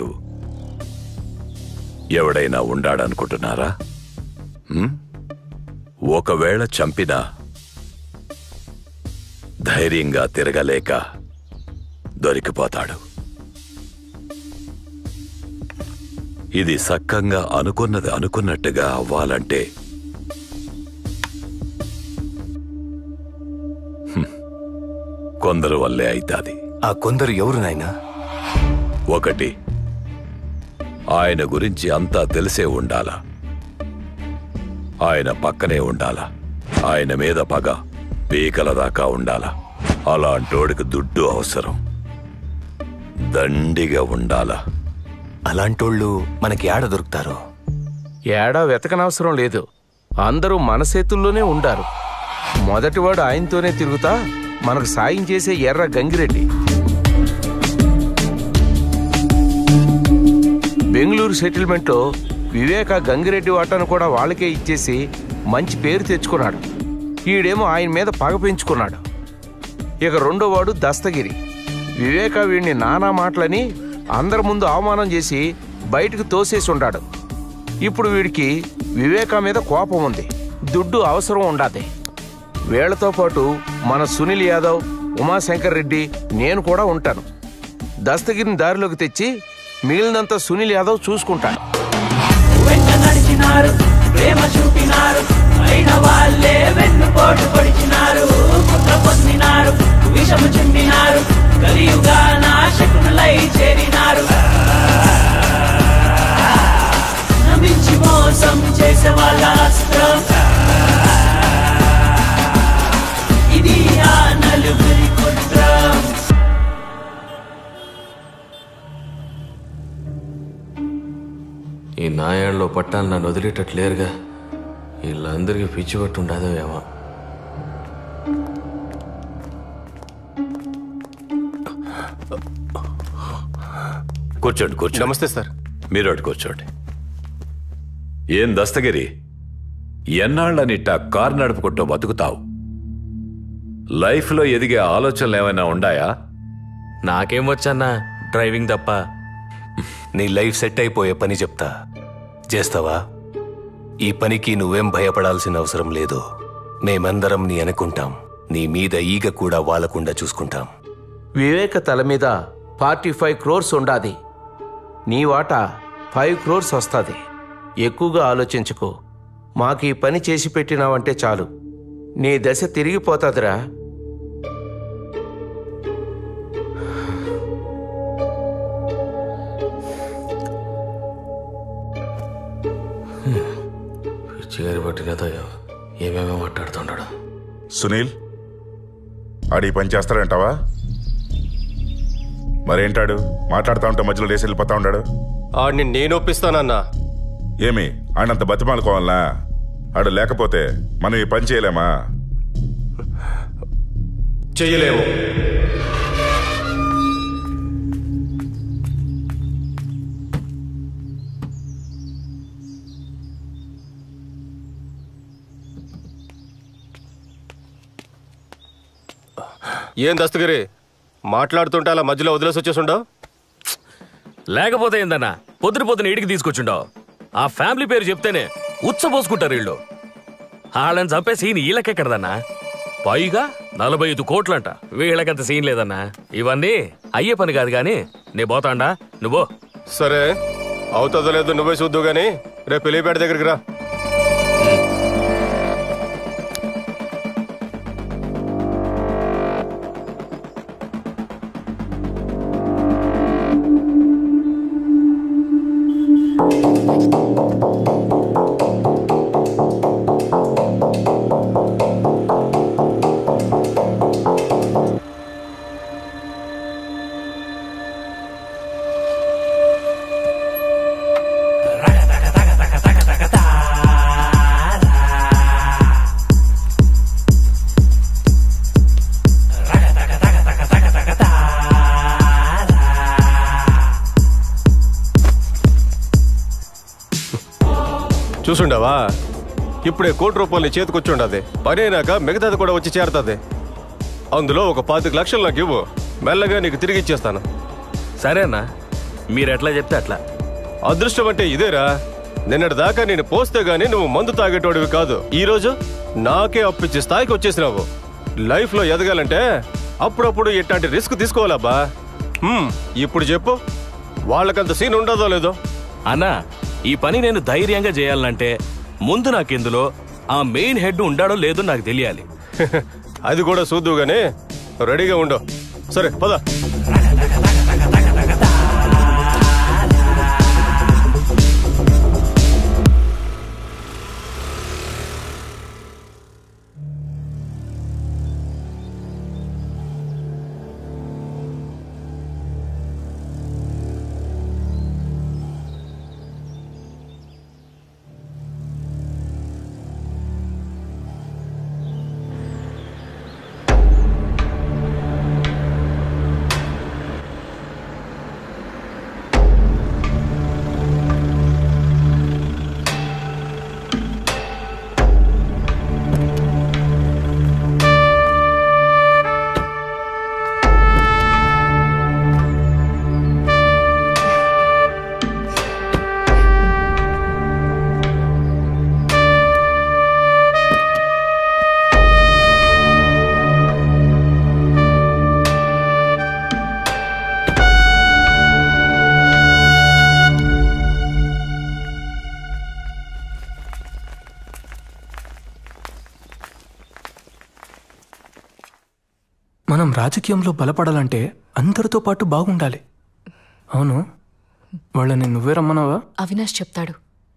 ఎవడైనా ఉండాడనుకుంటున్నారా హ్మ్? ఒకవేళ చంపినా ధైర్యంగా తిరగలేక దొరికిపోతాడు ఇది సక్కంగా అనుకున్నది అనుకున్నట్టుగా అవ్వాలంటే హ్మ్, కొందరు వల్లే అయితాది ఆ కొందరు ఎవరు నాయనా ఒకటి ఆయన గురించి అంతా తెలిసే ఉండాలా ఆయన పక్కనే ఉండాలా ఆయన మీద పగ పీకల దాకా ఉండాలా అలాంటోడికి దుడ్డు అవసరం దండిగా ఉండాలా అలాంటోళ్ళు మనకి ఏడ దొరుకుతారు ఏడా వెతకనవసరం లేదు అందరూ మన చేతుల్లోనే ఉండారు మొదటివాడు ఆయనతోనే తిరుగుతా మనకు సాయం చేసే ఎర్ర గంగిరెడ్డి బెంగళూరు సెటిల్మెంట్లో వివేక గంగిరెడ్డి వాటాను కూడా వాళ్ళకే ఇచ్చేసి మంచి పేరు తెచ్చుకున్నాడు ఈడేమో ఆయన మీద పగ పెంచుకున్నాడు ఇక రెండో వాడు దస్తగిరి వివేక వీడిని నానా మాటలని అందరి ముందు అవమానం చేసి బయటకు తోసేసి ఉండాడు ఇప్పుడు వీడికి వివేక మీద కోపం ఉంది దుడ్డు అవసరం ఉండాది వీళ్లతో పాటు మన సునీల్ యాదవ్ ఉమాశంకర్ రెడ్డి నేను కూడా ఉంటాను దస్తగిరిని దారిలోకి తెచ్చి మిగిలినంత సునీల్ యాదవ్ చూసుకుంటాను వెంట నడిచినారు ప్రేమ చూపినారు అయిన వాళ్ళే వెన్నుపోటు పొడిచినారు కుట్ర పొందినారు విషము చిందినారు కలియుగా నాశకునులై చేరినారు నమ్మించి మోసం చేసే వాళ్ళ అస్త్రం ఇది ఆ నలుగురి కుట్రం ఈ నాయాళ్ళలో పట్టాలు నన్ను వదిలేటట్లేరుగా వీళ్ళందరికీ పిచ్చి పట్టు ఉండదో ఏమో కూర్చోండి కూర్చోండి నమస్తే సార్ మీరు అటు కూర్చోండి ఏం దస్తగిరి ఎన్నాళ్ళనిట్ట కారు నడుపుకుంటూ బతుకుతావు లైఫ్లో ఎదిగే ఆలోచనలు ఏమైనా ఉండాయా నాకేం వచ్చన్నా డ్రైవింగ్ తప్ప నీ లైఫ్ సెట్ అయిపోయే పని చెప్తా చేస్తావా ఈ పనికి నువ్వేం భయపడాల్సిన అవసరం లేదు మేమందరం నీ అనుకుంటాం నీ మీద ఈగ కూడా వాలకుండా చూసుకుంటాం వివేక తల మీద ఫార్టీ ఫైవ్ క్రోర్స్ ఉండాది నీ వాటా ఫైవ్ క్రోర్స్ వస్తుంది ఎక్కువగా ఆలోచించుకో మాకు ఈ పని చేసి పెట్టినావంటే చాలు నీ దశ తిరిగిపోతాదిరా పిచ్చిగారి పట్టినదో ఏమేమో మాట్లాడుతుంటాడు సునీల్ ఆడి పని చేస్తాడంటావా మరేంటాడు మాట్లాడుతూ ఉంటే మధ్యలో లేసి వెళ్ళిపోతా ఉన్నాడు ఆడిని నేను ఒప్పిస్తానన్నా ఏమి ఆడంత బతిమాలుకోవాలా ఆడు లేకపోతే మనం ఈ పని చేయలేమా చెయ్యలేము ఏం దస్తగిరి మాట్లాడుతుంటే అలా మధ్యలో వదిలేసి వచ్చేసుండవు లేకపోతే ఏందన్నా పొద్దున పొద్దున ఇంటికి తీసుకొచ్చుండవు ఆ ఫ్యామిలీ పేరు చెప్తేనే ఉచ్చబోసుకుంటారు వీళ్ళు వాళ్ళని చంపే సీన్ వీళ్ళకెక్కడదన్నా పైగా నలభై ఐదు కోట్లంట వీళ్ళకంత సీన్ లేదన్నా ఇవన్నీ అయ్యే పని కాదు కానీ నీ పోతాండా నువ్వు సరే అవుతుందో లేదో నువ్వే చూద్దు గాని రేపు పెళ్లిపేట దగ్గరికి రా చూసుండవా ఇప్పుడే కోటి రూపాయలు నీ చేతికొచ్చుండది పని అయినాక మిగతాది కూడా వచ్చి చేరుతుంది అందులో ఒక పాతిక లక్షలు నాకు ఇవ్వు మెల్లగా నీకు తిరిగి ఇచ్చేస్తాను సరేనా మీరు ఎట్లా చెప్తే అట్లా అదృష్టం అంటే ఇదేరా నిన్నటి దాకా నేను పోస్తే గానీ నువ్వు మందు తాగేటోడివి కాదు ఈ రోజు నాకే అప్పిచ్చే స్థాయికి వచ్చేసినావు లైఫ్ లో ఎదగాలంటే అప్పుడప్పుడు ఇట్లాంటి రిస్క్ తీసుకోవాలబ్బా హ్మ్, ఇప్పుడు చెప్పు వాళ్ళకంత సీన్ ఉండదో లేదో అన్నా ఈ పని నేను ధైర్యంగా చేయాలంటే ముందు నాకు ఇందులో ఆ మెయిన్ హెడ్ ఉండాడో లేదో నాకు తెలియాలి అది కూడా చూద్దు గానీ రెడీగా ఉండు సరే పద మనం రాజకీయంలో బలపడాలంటే అందరితో పాటు బాగుండాలి అవును వాళ్ళని నువ్వే రమ్మన్నావా అవినాష్ చెప్తాడు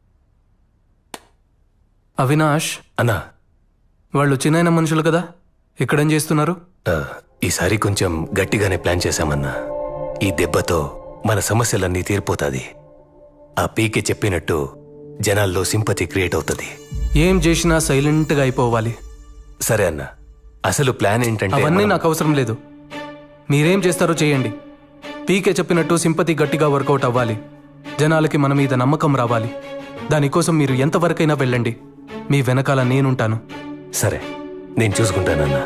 అవినాష్ అన్నా వాళ్ళు చిన్న మనుషులు కదా ఇక్కడేం చేస్తున్నారు ఆ, ఈసారి కొంచెం గట్టిగానే ప్లాన్ చేశామన్నా ఈ దెబ్బతో మన సమస్యలన్నీ తీరిపోతాది ఆ పీకే చెప్పినట్టు జనాల్లో సింపతి క్రియేట్ అవుతుంది ఏం చేసినా సైలెంట్గా అయిపోవాలి సరే అన్న అసలు ప్లాన్ ఏంటంటే అవన్నీ మనం- నాకు అవసరం లేదు మీరేం చేస్తారో చేయండి పీకే చెప్పినట్టు సింపతి గట్టిగా వర్కౌట్ అవ్వాలి జనాలకి మన మీద నమ్మకం రావాలి దానికోసం మీరు ఎంతవరకైనా వెళ్ళండి మీ వెనకాల నేనుంటాను సరే నేను చూసుకుంటానన్నా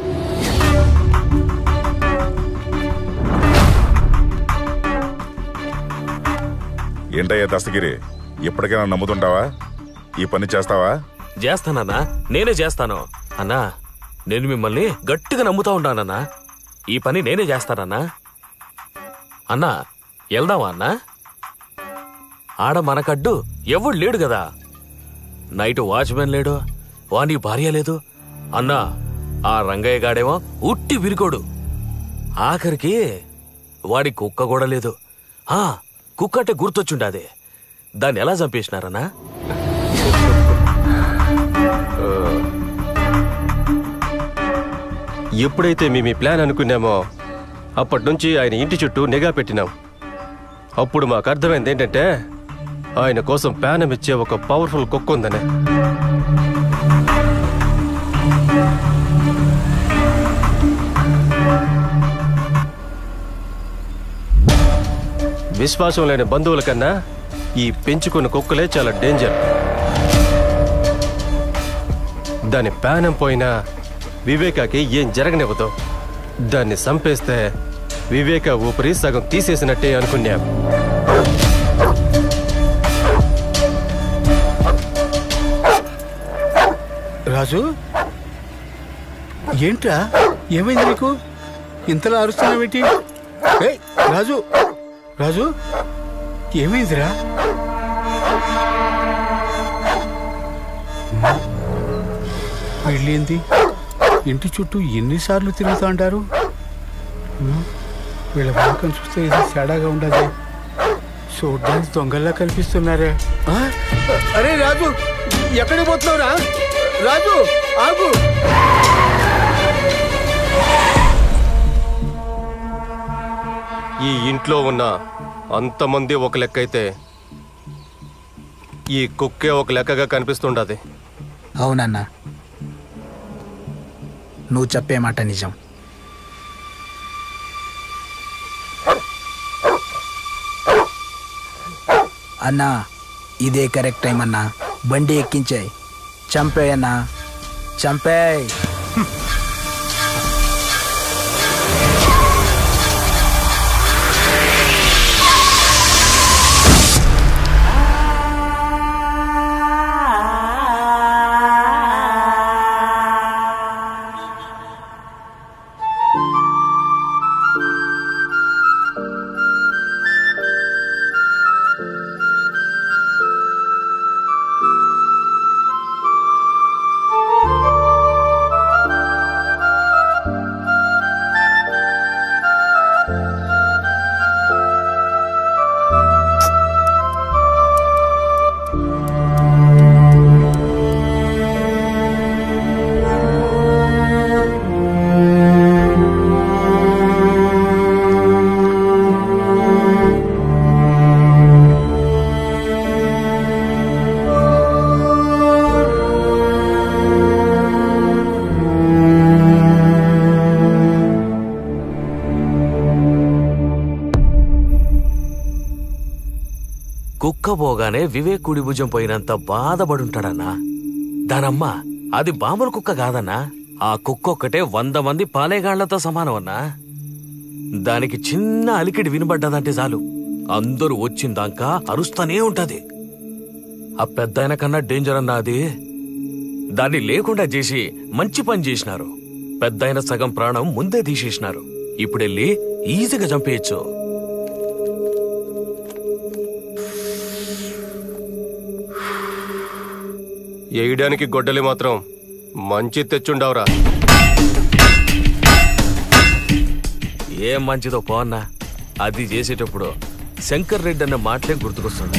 ఏంటయ్యా దస్తగిరి ఇప్పటికైనా నమ్ముతుంటావా ఈ పని చేస్తావా చేస్తానన్నా నేనే చేస్తాను అన్నా నేను మిమ్మల్ని గట్టిగా నమ్ముతా ఉంటానన్నా ఈ పని నేనే చేస్తానన్నా అన్నా వెళ్దామా అన్నా ఆడ మనకడ్డు ఎవడు లేడు కదా నైట్ వాచ్మెన్ లేడు వాని భార్య లేదు అన్నా ఆ రంగయ్య గాడేమో ఉట్టి విరికోడు ఆఖరికి వాడి కుక్క కూడా లేదు ఆ కుక్క అంటే గుర్తొచ్చుండాది దాన్ని ఎలా చంపేసినారన్నా ఎప్పుడైతే మేము ఈ ప్లాన్ అనుకున్నామో అప్పటి నుంచి ఆయన ఇంటి చుట్టూ నిఘా పెట్టినాం అప్పుడు మాకు అర్థమైంది ఏంటంటే ఆయన కోసం ప్యానం ఇచ్చే ఒక పవర్ఫుల్ కుక్క ఉందని విశ్వాసం లేని బంధువుల కన్నా ఈ పెంచుకున్న కుక్కలే చాలా డేంజర్ దాని ప్యానం పోయినా వివేకాకి ఏం జరగనివ్వదు దాన్ని చంపేస్తే వివేక ఊపిరి సగం తీసేసినట్టే అనుకున్నాం రాజు ఏంట్రా ఏమైంది నీకు ఇంతలా అరుస్తున్నావేంటి ఏయ్, రాజు రాజు ఏమైందిరా వెళ్ళింది ఇంటి చుట్టూ ఎన్నిసార్లు తిరుగుతూ అంటారు వీళ్ళ వాకం చూస్తే ఇది తేడాగా ఉండదు చూడ్డానికి దొంగల్లా కనిపిస్తున్నారే ఆ? అరే రాజు ఎక్కడికి పోతున్నావురా రాజు ఆగు ఈ ఇంట్లో ఉన్న అంతమంది ఒక లెక్క అయితే ఈ కుక్కే ఒక లెక్కగా కనిపిస్తుండది అవునన్నా నువ్వు చెప్పే మాట నిజం అన్నా ఇదే కరెక్ట్ టైం అన్నా బండి ఎక్కించాయి చంపేయన్నా చంపేయ్ కుక్క పోగానే వివేక్ కుడి భుజం పోయినంత బాధపడుంటాడన్నా దానమ్మ అది బాముల కుక్క కాదన్నా ఆ కుక్క ఒక్కటే వంద మంది పాలేగాళ్లతో సమానం అన్నా దానికి చిన్న అలికిడి వినబడ్డదంటే చాలు అందరూ వచ్చిందాకా అరుస్తానే ఉంటది ఆ పెద్దాయన కన్నా డేంజర్ అన్నా అది దాన్ని లేకుండా చేసి మంచి పని చేసినారు పెద్దాయన సగం ప్రాణం ముందే తీసేసినారు ఇప్పుడెళ్ళి ఈజీగా చంపేయచ్చు వేయడానికి గొడ్డలి మాత్రం మంచి తెచ్చుండవరా ఏం మంచిదో పో అన్నా అది చేసేటప్పుడు శంకర్ రెడ్డి అన్న మాటలే గుర్తుకొస్తుంది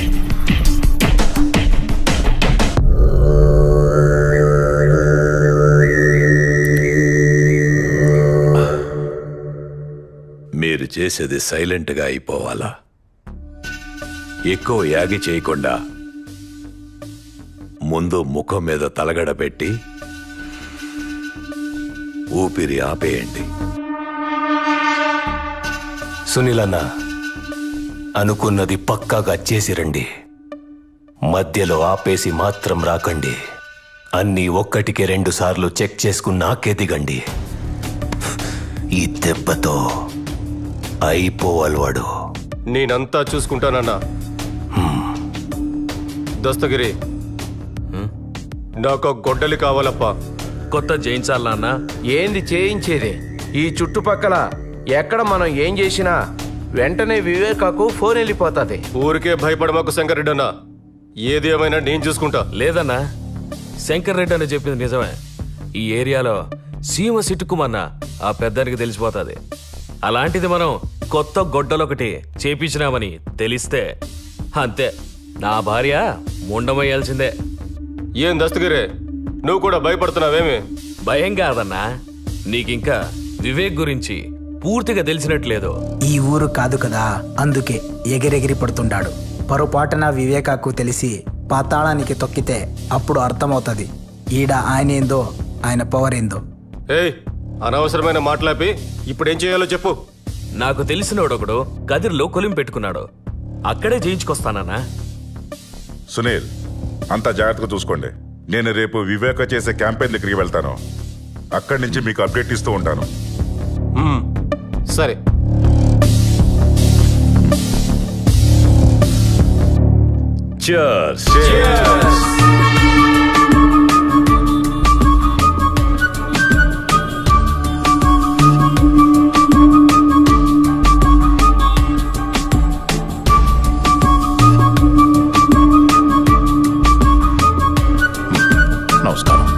మీరు చేసేది సైలెంట్గా అయిపోవాలా ఎక్కువ యాగి చేయకుండా ముందు ముఖం మీద తలగడ పెట్టి ఊపిరి ఆపేయండి సునీల్ అన్న అనుకున్నది పక్కాగా చేసి రండి మధ్యలో ఆపేసి మాత్రం రాకండి అన్నీ ఒక్కటికి రెండు సార్లు చెక్ చేసుకున్నాకే దిగండి ఈ దెబ్బతో అయిపోవాలి వాడు నేనంతా చూసుకుంటానన్నా దస్తగిరి నాకు ఒక గొడ్డలి కావాలప్పా కొత్త జయించాలన్నా ఏంది చేయించేది ఈ చుట్టుపక్కల ఎక్కడ మనం ఏం చేసినా వెంటనే వివేకాకు ఫోన్ వెళ్ళిపోతుంది ఊరికే భయపడమాకు శంకరెడ్డి అన్న ఏది ఏమైనా నేను చూసుకుంటా లేదన్నా శంకర్ రెడ్డి అని చెప్పింది నిజమే ఈ ఏరియాలో సీమ సిట్టుకుమన్న ఆ పెద్దానికి తెలిసిపోతుంది అలాంటిది మనం కొత్త గొడ్డలొకటి చేపించినామని తెలిస్తే అంతే నా భార్య ముండమయ్యాల్సిందే ఏం దస్తగిరి నువ్వు కూడా భయపడుతున్నావేమి భయం కాదన్నా నీకింకా వివేక్ గురించి పూర్తిగా తెలిసినట్లేదు ఈ ఊరు కాదు కదా అందుకే ఎగిరెగిరి పడుతుండాడు పొరపాటున వివేకాకు తెలిసి పాతాళానికి తొక్కితే అప్పుడు అర్థమవుతుంది ఈడ ఆయన ఏందో ఆయన పవర్ ఏందో ఏయ్ అనవసరమైన మాట్లాపి ఇప్పుడేం చేయాలో చెప్పు నాకు తెలిసినోడొకడు కదిర్లో కొలిం పెట్టుకున్నాడు అక్కడే జయించుకొస్తానన్నా సునీల్ అంతా జాగ్రత్తగా చూసుకోండి నేను రేపు వివేక చేసే క్యాంపెయిన్ దగ్గరికి వెళ్తాను అక్కడి నుంచి మీకు అప్డేట్ ఇస్తూ ఉంటాను మ్మ్. సరే Cheers. నమస్కారం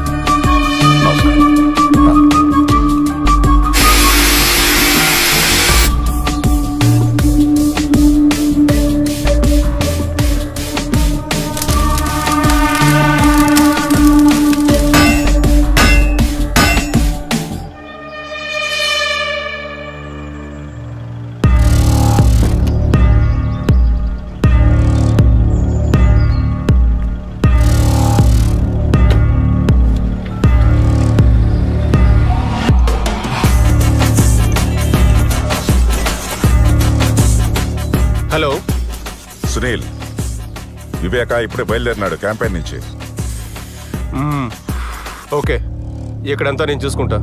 హలో సునీల్ వివేక ఇప్పుడే బయలుదేరినాడు క్యాంపెయిన్ నుంచి మ్మ్. ఓకే ఇక్కడంతా నేను చూసుకుంటా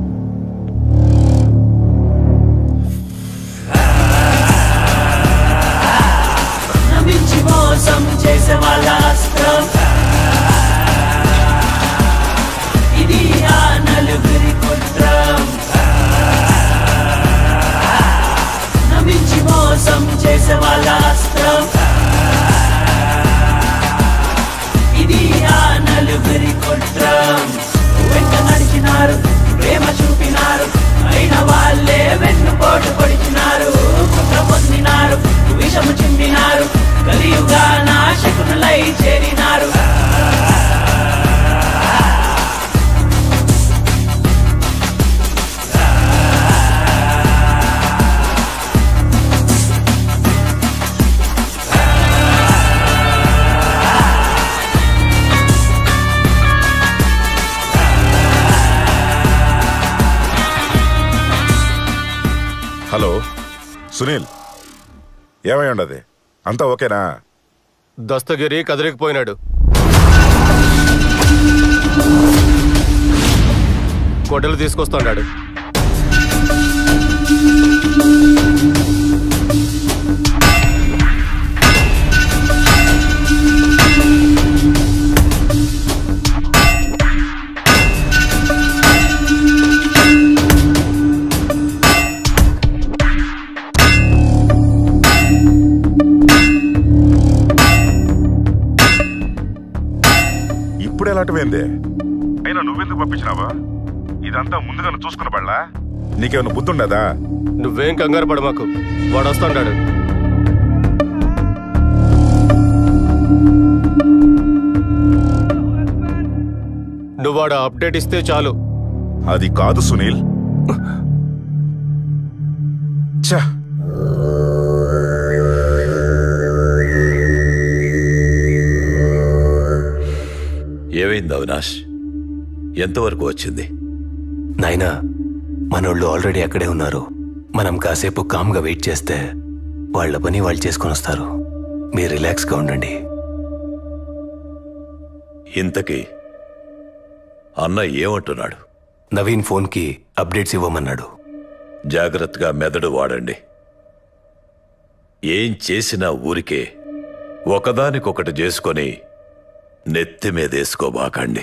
నమ్మించి మోసం చేసే వాళ్ళ అస్త్రం ఇది ఆ నలుగురి కుట్రం నమ్మించి మోసం చేసే వాళ్ళ అస్త్రం ఇది ఆ నలుగురి కుట్రం వెంట నడిచినారు ప్రేమ చూపినారు అయిన వాళ్ళే వెన్నుపోటు పొడిచినారు కుట్ర పొందినారు విషము చిమ్మినారు కలియుగా నాశకునులై చేరినారు హలో సునీల్ ఏమై ఉండదు అంతా ఓకేనా దస్తగిరి కదిలికిపోయినాడు గొడ్డలు తీసుకొస్తున్నాడు ఇప్పుడు ఎలాంటివేంది అయినా నువ్వెందుకు పంపించినావా ఇదంతా ముందుగానే చూసుకున్న బళ్ళా నీకేమైనా బుద్ధుండదా నువ్వేం కంగారు పడ మాకు వాడు వస్తుంటాడు నువ్వు వాడు అప్డేట్ ఇస్తే చాలు అది కాదు సునీల్ ఛ ఏమైంది అవినాష్ ఎంతవరకు వచ్చింది నాయనా మనోళ్ళు ఆల్రెడీ అక్కడే ఉన్నారు మనం కాసేపు కామ్గా వెయిట్ చేస్తే వాళ్ళ పని వాళ్ళు చేసుకొని వస్తారు మీరు రిలాక్స్గా ఉండండి ఇంతకీ అన్న ఏమంటున్నాడు నవీన్ ఫోన్కి అప్డేట్స్ ఇవ్వమన్నాడు జాగ్రత్తగా మెదడు వాడండి ఏం చేసినా ఊరికే ఒకదానికొకటి చేసుకొని నెత్తి మీదేసుకోబాకండి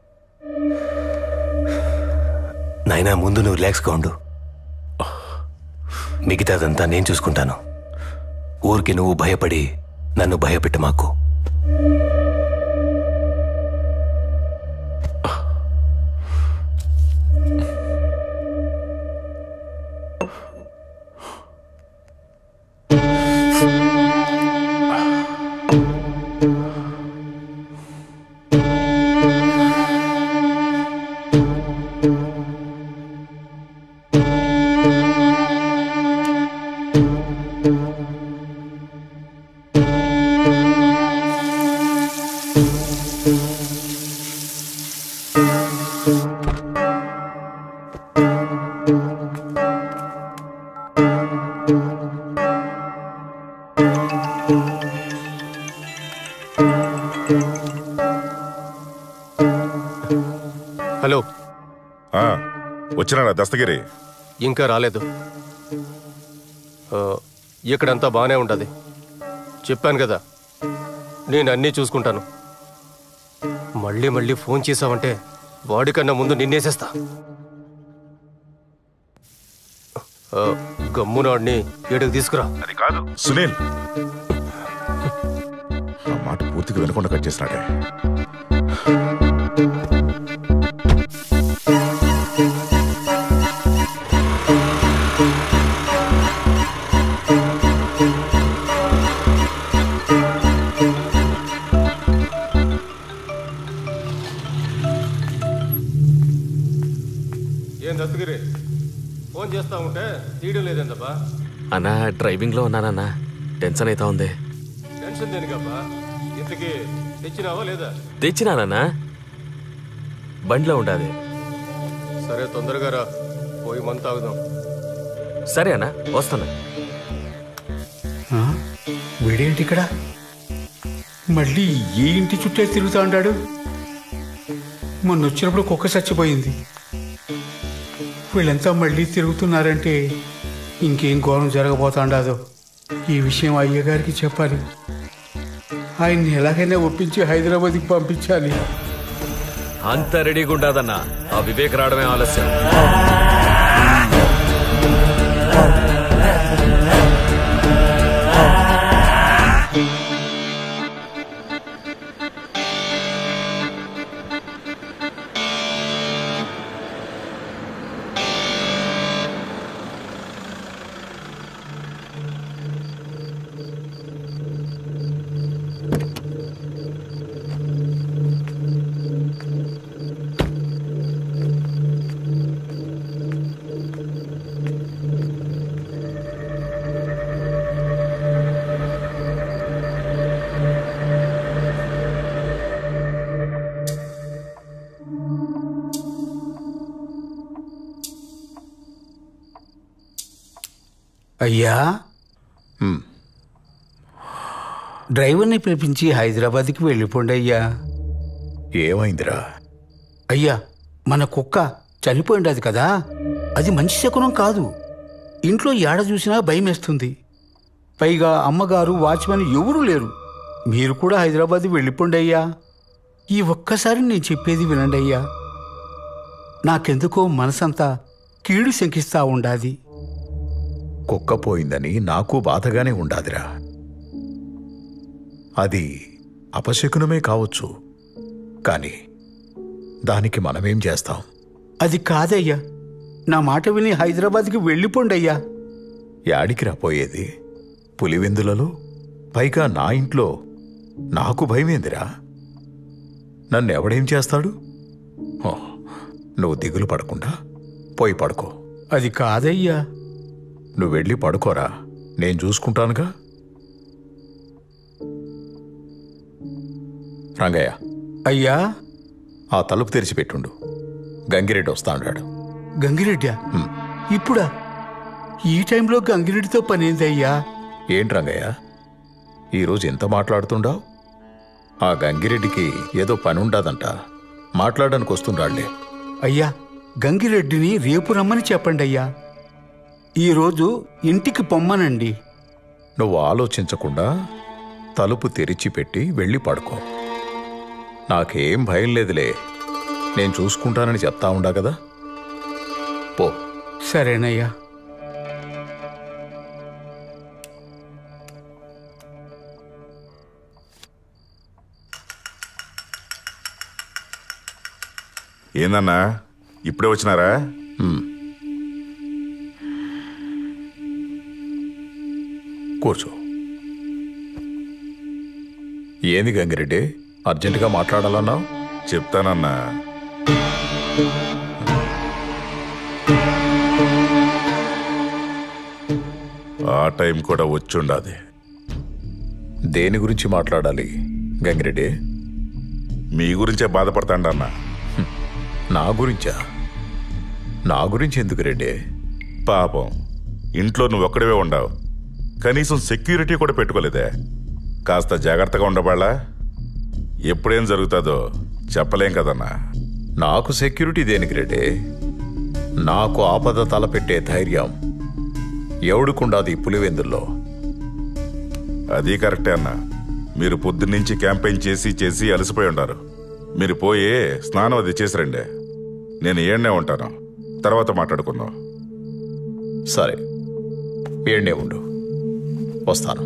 నాయనా ముందు నువ్వు రిలాక్స్గా ఉండు మిగతాదంతా నేను చూసుకుంటాను ఊరికి నువ్వు భయపడి నన్ను భయపెట్టు మాకు హలో ఆ, వచ్చినాడా దస్తగిరి ఇంకా రాలేదు ఆ, ఇక్కడంతా బాగానే ఉంటుంది చెప్పాను కదా నేను అన్నీ చూసుకుంటాను మళ్ళీ మళ్ళీ ఫోన్ చేసావంటే వాడికన్నా ముందు నిన్నేసేస్తా ఆ, గమ్మునాడిని ఏడుకు తీసుకురా అది కాదు సునీల్ ఆ మాట పూర్తిగా వినకుండా కట్ చేసినాడే ఏం దత్తగిరి ఫోన్ చేస్తా ఉంటే తీయడం లేదేందబ్బా అన్నా డ్రైవింగ్లో ఉన్నానన్నా టెన్షన్ అవుతా ఉంది టెన్షన్ దేనికబ్బా ఇంతకీ తెచ్చినావా లేదా తెచ్చినానన్నా బండిలో ఉండాది సరే తొందరగా రా పోయి మంత తాగుదాం సరే అన్నా వస్తాను ఆ? వీడేంటి ఇక్కడ మళ్ళీ ఏ ఇంటి చుట్టే తిరుగుతా ఉంటాడు మొన్న వచ్చినప్పుడు కుక్క చచ్చిపోయింది వీళ్ళంతా మళ్ళీ తిరుగుతున్నారంటే ఇంకేం ఘోరం జరగబోతాండాదో ఈ విషయం అయ్యగారికి చెప్పాలి ఆయన్ని ఎలాగైనా ఒప్పించి హైదరాబాద్కి పంపించాలి అంత రెడీగా ఉండదన్నా ఆ వివేక్ రావడమే ఆలస్యం అయ్యా డ్రైవర్ని పిలిపించి హైదరాబాద్కి వెళ్ళిపోండి అయ్యా ఏమైందిరా అయ్యా మన కుక్క చనిపోయిండది కదా అది మంచి శకునం కాదు ఇంట్లో ఏడ చూసినా భయమేస్తుంది పైగా అమ్మగారు వాచ్మెన్ ఎవరూ లేరు మీరు కూడా హైదరాబాద్ వెళ్ళిపోండి అయ్యా ఈ ఒక్కసారి నేను చెప్పేది వినండి అయ్యా నాకెందుకో మనసంతా కీడు శంకిస్తా ఉండాది కుక్క పోయిందని నాకు బాధగానే ఉండాదిరా అది అపశకునమే కావచ్చు కానీ దానికి మనమేం చేస్తాం అది కాదయ్యా నా మాట విని హైదరాబాద్కి వెళ్ళిపోండి అయ్యా యాడికి రాపోయేది పులివెందులలో పైగా నా ఇంట్లో నాకు భయమేందిరా నన్ను ఎవడేం చేస్తాడు హో, నువ్వు దిగులు పడకుండా పోయి పడుకో అది కాదయ్యా నువ్వు వెళ్ళి పడుకోరా నేను చూసుకుంటానుగా రంగయ్య అయ్యా ఆ తలుపు తెరిచిపెట్టుండు గంగిరెడ్డి వస్తా అన్నాడు గంగిరెడ్డా ఇప్పుడా ఈ టైంలో గంగిరెడ్డితో పనేందయ్యా ఏంటి రంగయ్య ఈరోజు ఎంత మాట్లాడుతుండావు ఆ గంగిరెడ్డికి ఏదో పని ఉండదంట మాట్లాడడానికి వస్తుండాళ్లే అయ్యా గంగిరెడ్డిని రేపు రమ్మని చెప్పండి అయ్యా ఈరోజు ఇంటికి పొమ్మనండి నువ్వు ఆలోచించకుండా తలుపు తెరిచిపెట్టి వెళ్ళి పడుకో నాకేం భయం లేదులే నేను చూసుకుంటానని చెప్తా ఉండా కదా పో సరేనయ్యా ఏందన్నా ఇప్పుడే వచ్చినారా కూర్చో ఏంది గంగిరెడ్డి అర్జెంటుగా మాట్లాడాలన్నావు చెప్తానన్నా ఆ టైం కూడా వచ్చుండాది దేని గురించి మాట్లాడాలి గంగిరెడ్డి మీ గురించే బాధపడతాండన్నా నా గురించా నా గురించి ఎందుకు రెడ్డి పాపం ఇంట్లో నువ్వు ఒక్కడివే ఉండవు కనీసం సెక్యూరిటీ కూడా పెట్టుకోలేదే కాస్త జాగ్రత్తగా ఉండబాళ్ళా ఎప్పుడేం జరుగుతుందో చెప్పలేం కదన్నా నాకు సెక్యూరిటీ దేనికి రెడ్డి నాకు ఆపద తలపెట్టే ధైర్యం ఎవడుకుండాది పులివెందుల్లో అది కరెక్టే అన్న మీరు పొద్దున్నుంచి క్యాంపెయిన్ చేసి చేసి అలసిపోయి ఉండారు మీరు పోయి స్నానం అది చేసి రండి నేను ఏడనే ఉంటాను తర్వాత మాట్లాడుకుందాం సరే ఏడ్నే ఉండు వస్తాను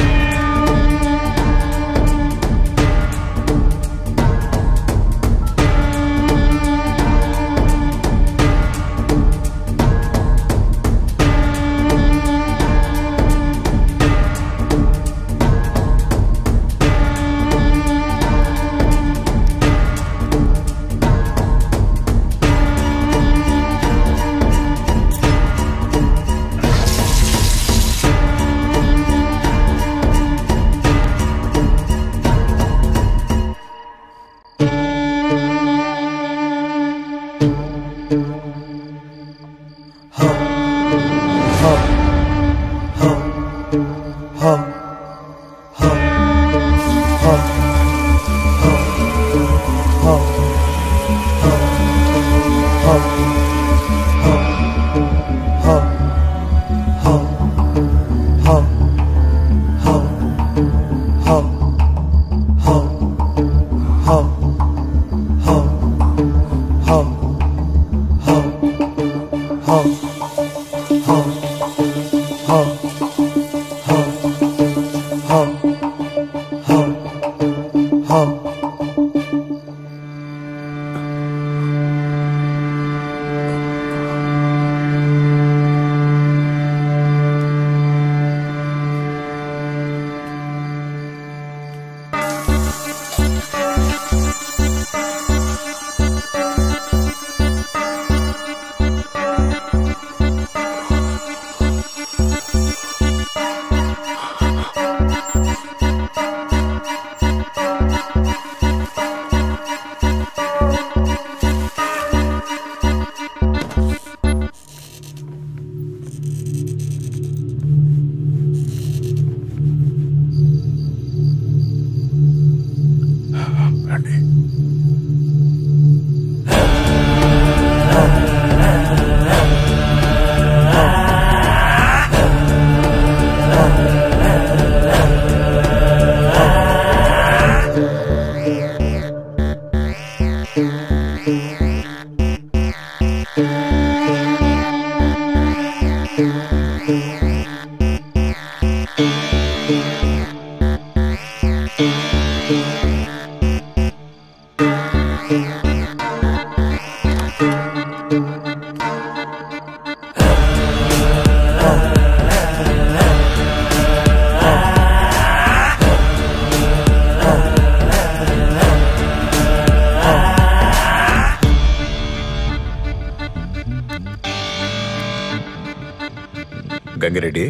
గంగిరెడ్డి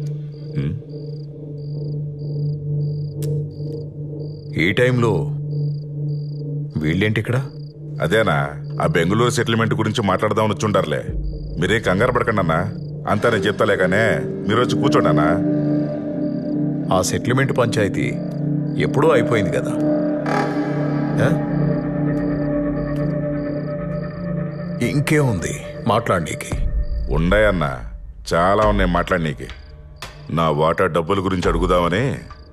ఈ టైంలో వీళ్ళేంటి ఇక్కడ అదేనా ఆ బెంగళూరు సెటిల్మెంట్ గురించి మాట్లాడదామని వచ్చుంటారులే మీరేం కంగారు పడకండి అన్నా అంతా నేను చెప్తాలే కానీ మీరు వచ్చి కూర్చోండి అన్నా ఆ సెటిల్మెంట్ పంచాయతీ ఎప్పుడూ అయిపోయింది కదా ఆ? ఇంకేముంది మాట్లాడనీకి ఉండయన్నా చాలా ఉన్నాయి మాట్లాడనీకి నా వాటా డబ్బుల గురించి అడుగుదామని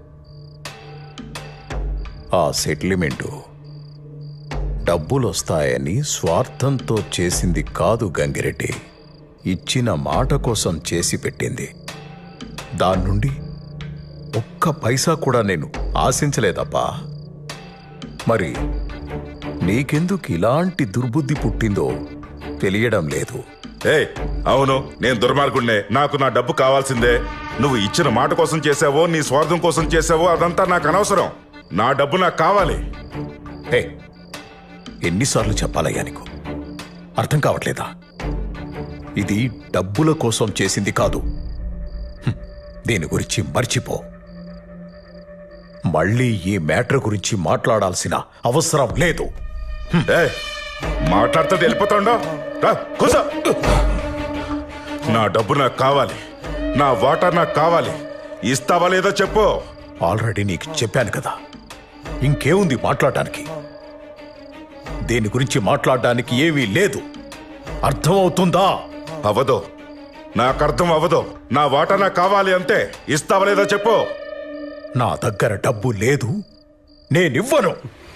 ఆ సెటిల్మెంటు డబ్బులు వస్తాయని స్వార్థంతో చేసింది కాదు గంగిరెడ్డి ఇచ్చిన మాట కోసం చేసి పెట్టింది దాని నుండి ఒక్క పైసా కూడా నేను ఆశించలేదబ్బా మరి నీకెందుకు ఇలాంటి దుర్బుద్ధి పుట్టిందో తెలియడం లేదు ఏ అవును నేను దుర్మార్గుడినే నాకు నా డబ్బు కావాల్సిందే నువ్వు ఇచ్చిన మాట కోసం చేసావో నీ స్వార్థం కోసం చేసావో అదంతా నాకు అనవసరం నా డబ్బు నాకు కావాలి హే ఎన్నిసార్లు చెప్పాలయ్యా నీకు అర్థం కావట్లేదా ఇది డబ్బుల కోసం చేసింది కాదు హ్మ్, దీని గురించి మర్చిపో మళ్ళీ ఈ మ్యాటర్ గురించి మాట్లాడాల్సిన అవసరం లేదు మాట్లాడితే వెళ్ళిపోతాండో రా, కూసో నా డబ్బు నాకు కావాలి నా వాటర్ నాకు కావాలి ఇస్తావా లేదో చెప్పు ఆల్రెడీ నీకు చెప్పాను కదా ఇంకేముంది మాట్లాడటానికి దీని గురించి మాట్లాడడానికి ఏమీ లేదు అర్థమవుతుందా అవదో నాకు అర్థం అవ్వదు నా వాటా నాకు కావాలి అంతే ఇస్తావా లేదో చెప్పు నా దగ్గర డబ్బు లేదు నేనివ్వను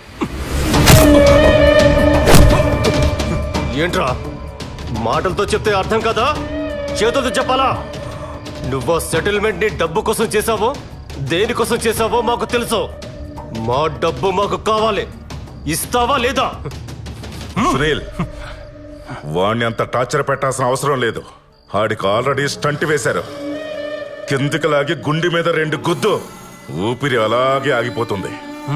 ఏంట్రా మాటలతో చెప్తే అర్థం కదా చేతులతో చెప్పాలా నువ్వు సెటిల్మెంట్ ని డబ్బు కోసం చేసావో దేనికోసం చేసావో మాకు తెలుసు మా డబ్బు మాకు కావాలి ఇస్తావా లేదా సునీల్ వాణ్ణి అంత టార్చర్ పెట్టాల్సిన అవసరం లేదు ఆడికి ఆల్రెడీ స్టంట్ వేశారు కిందికి లాగి గుండె మీద రెండు గుద్దు ఊపిరి అలాగే ఆగిపోతుంది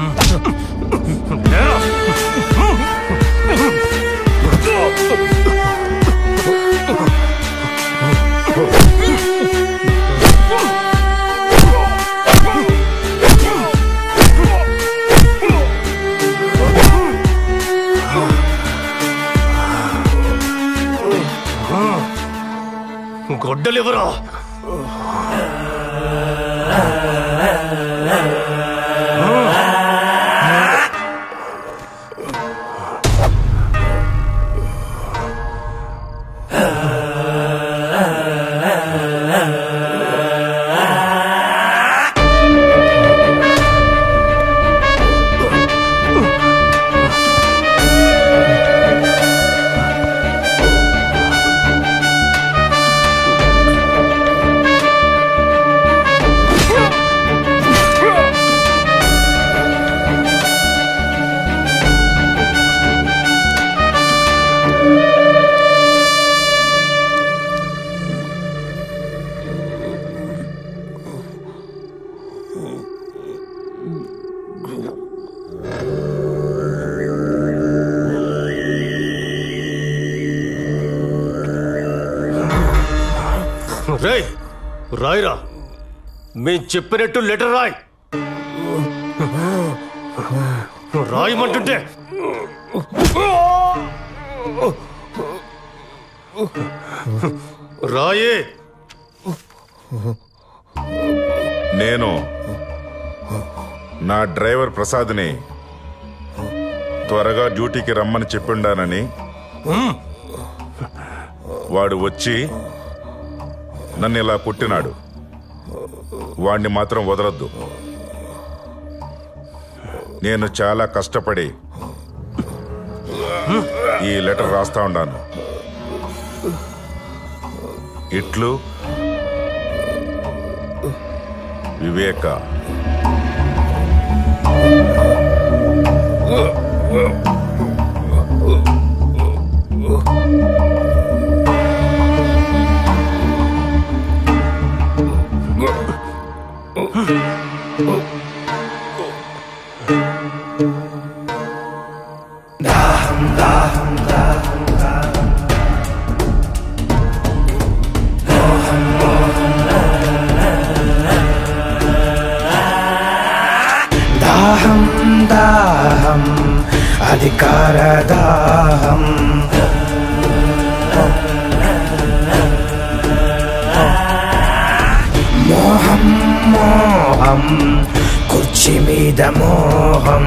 గొడ్డలివరా రేయ్ రాయిరా మేం చెప్పినట్టు లెటర్ రాయ్ రాయమంటుంటే రాయే నేను నా డ్రైవర్ ప్రసాద్ని త్వరగా డ్యూటీకి రమ్మని చెప్పిండానని వాడు వచ్చి నన్ను ఇలా కొట్టినాడు వాణ్ణి మాత్రం వదలొద్దు నేను చాలా కష్టపడి ఈ లెటర్ రాస్తా ఉన్నాను ఇట్లు వివేక దాహం దాహం దాహం దాహం మోహం మోహం దాహం దాహం అధికార దాహం మోహం మోహం కుర్చీ మీద మోహం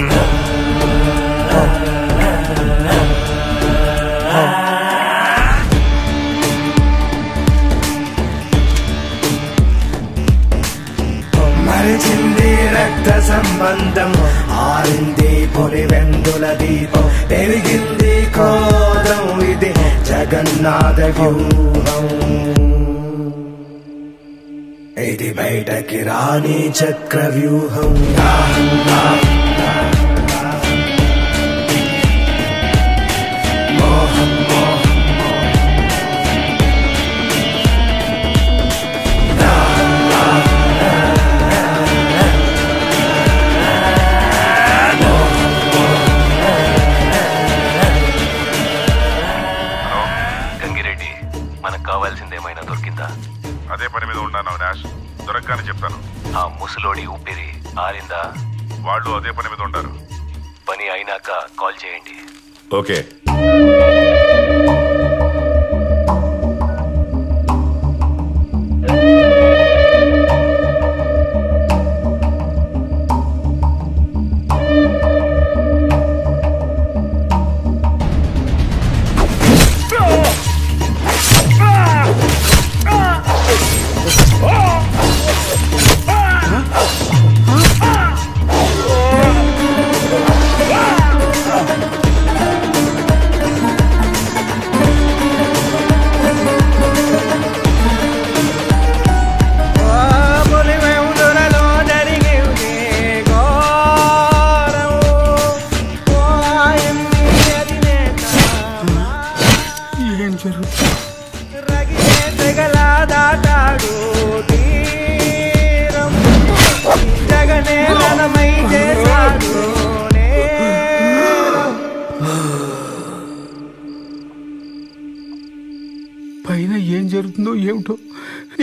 మరిచింది రక్త సంబంధం ఆరింది పొలి వెందుల దీపం పెరిగింది క్రోధం ఇది జగన్నాథ వ్యూహం ఇది బయటకి రాని చక్ర వ్యూహం దాహం, దాహం, దాహం, దాహం. మోహం మోహం దాహం, దాహం, గంగిరెడ్డి మనకు కావాల్సిందేమైనా దొరికిందా అదే పని మీద ఉన్నాను అవినాష్ దొరకగానే చెప్తాను ఆ ముసలోడి ఊపిరి ఆరిందా వాళ్ళు అదే పని మీద ఉంటారు పని అయినాక కాల్ చేయండి ఓకే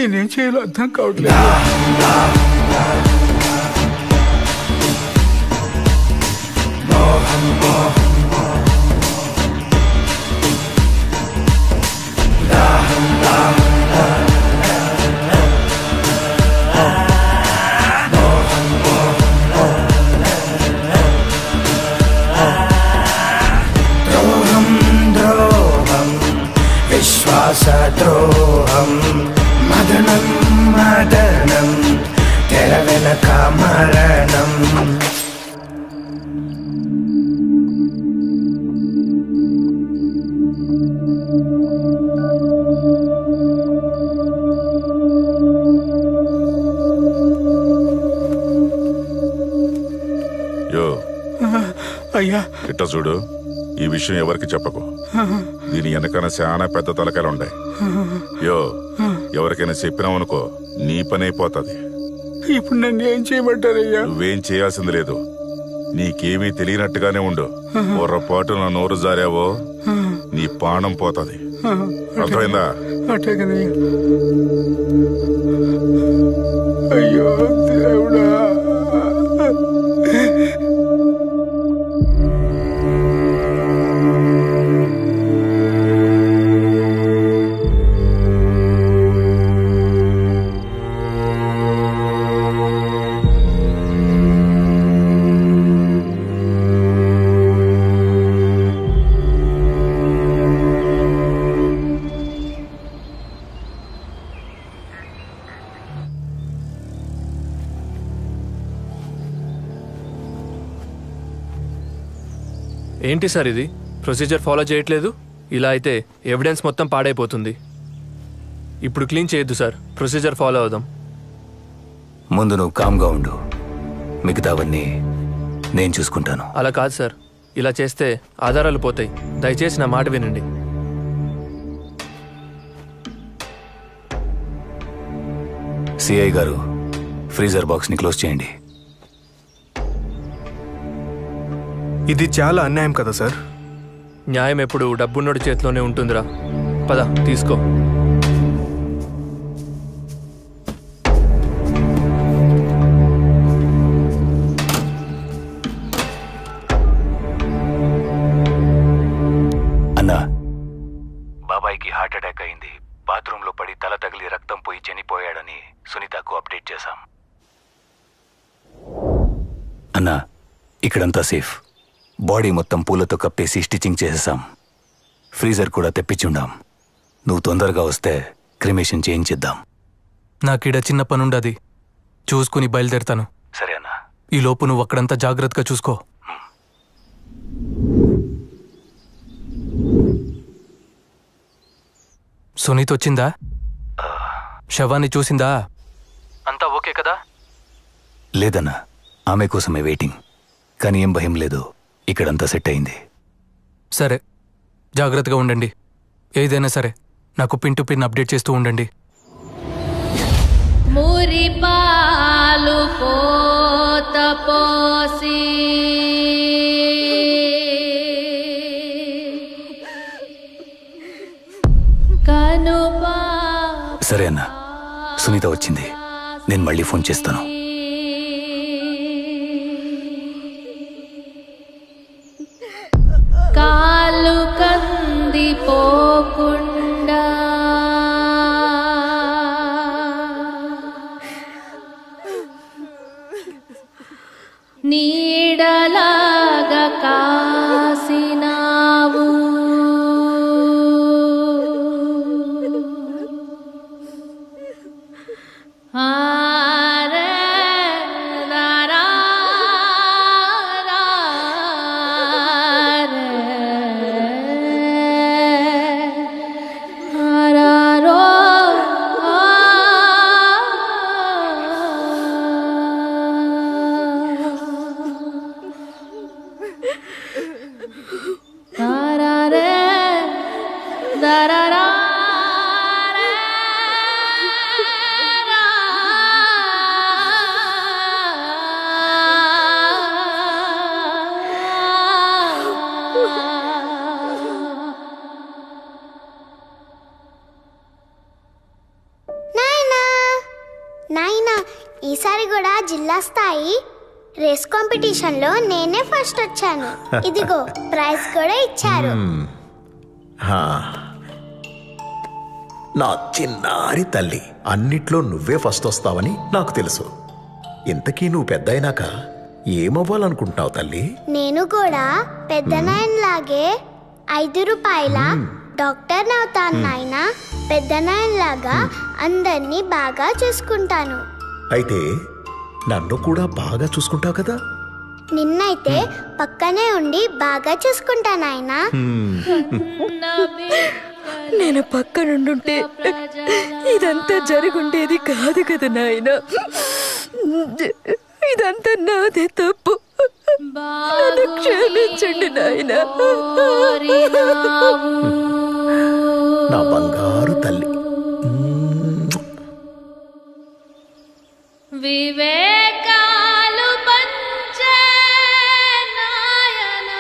నేనేం చేయాలో అర్థం కావట్లేదు ద్రోహం ద్రోహం విశ్వాసద్రోహం మదనం మదనం తెర వెనక మరణం యో అయ్యా ఇట్ట చూడు ఈ విషయం ఎవరికి చెప్పకు దీని వెనకన చాలా పెద్ద తలకాయలు ఉన్నాయి యో ఎవరికైనా చెప్పినావనుకో నీ పని అయిపోతుంది ఇప్పుడు నన్ను ఏం చేయమంటారయ్యా నువ్వేం చేయాల్సింది లేదు నీకేమీ తెలియనట్టుగానే ఉండు పొర్రపాటున నోరు జారావో నీ పాణం పోతుంది అర్థమైందా అట్టగనయ్యా అయ్యో దేవుడా ఏంటి సార్ ఇది ప్రొసీజర్ ఫాలో చేయట్లేదు ఇలా అయితే ఎవిడెన్స్ మొత్తం పాడైపోతుంది ఇప్పుడు క్లీన్ చేయొద్దు సార్ ప్రొసీజర్ ఫాలో అవుదాం ముందు నువ్వు కామ్గా ఉండు మిగతావన్నీ నేను చూసుకుంటాను అలా కాదు సార్ ఇలా చేస్తే ఆధారాలు పోతాయి దయచేసి నా మాట వినండి సిఐ గారు ఫ్రీజర్ బాక్స్ని క్లోజ్ చేయండి ఇది చాలా అన్యాయం కదా సార్ న్యాయం ఎప్పుడు డబ్బున్నోడి చేతిలోనే ఉంటుందిరా పద తీసుకో అన్నా బాబాయ్కి హార్ట్ అటాక్ అయింది బాత్రూంలో పడి తల తగిలి రక్తం పోయి చనిపోయాడని సునీతకు అప్డేట్ చేశాం అన్నా ఇక్కడంతా సేఫ్ బాడీ మొత్తం పూలతో కప్పేసి స్టిచ్చింగ్ చేసేసాం ఫ్రీజర్ కూడా తెప్పించుండాం నువ్వు తొందరగా వస్తే క్రిమేషన్ చేయించిద్దాం నాకిడ చిన్న పనుండది చూసుకుని బయలుదేరుతాను సరే అన్నా ఈ లోపు నువ్వు అక్కడంతా జాగ్రత్తగా చూసుకో సునీత్ వచ్చిందా శవాన్ని చూసిందా అంతా ఓకే కదా లేదన్నా ఆమె కోసమే వెయిటింగ్ కానీ ఏం భయం లేదు ఇక్కడంతా సెట్ అయింది సరే జాగ్రత్తగా ఉండండి ఏదైనా సరే నాకు పిన్ టు పిన్ అప్డేట్ చేస్తూ ఉండండి మురిపాలు పోత పోసి కనుపా సరే అన్నా సునీత వచ్చింది నేను మళ్ళీ ఫోన్ చేస్తాను కాలు కంది పోకుండా నీడలాగా కాసినావు ఆరే దారా ఆరారో దారారే దారారా నాయనా ఈసారి కూడా జిల్లా స్థాయి రేస్ కాంపిటీషన్లో నేనే ఫస్ట్ వచ్చాను ఇదిగో ప్రైజ్ కూడా ఇచ్చారు మ్మ్. హా. నా చిన్నారి తల్లి అన్నిట్లో నువ్వే ఫస్ట్ వస్తావని నాకు తెలుసు ఇంతకీ నువ్వు పెద్ద అయినాక ఏమవ్వాలనుకుంటున్నావు తల్లి నేను కూడా పెద్ద నాయన లాగే ఐదు రూపాయల డాక్టర్ అవుతాను నాయన పెద్ద నాయన లాగా అందరినీ బాగా చూసుకుంటాను అయితే నన్ను కూడా బాగా చూసుకుంటావు కదా నిన్నైతే పక్కనే ఉండి బాగా చూసుకుంటాను ఆయన నేను పక్కనుండుంటే ఇదంతా జరుగుండేది కాదు కదా నాయన ఇదంతా నాదే తప్పు నన్ను క్షమించండి నాయన నా బంగారు తల్లి వివేకాలు పంచే నాయనా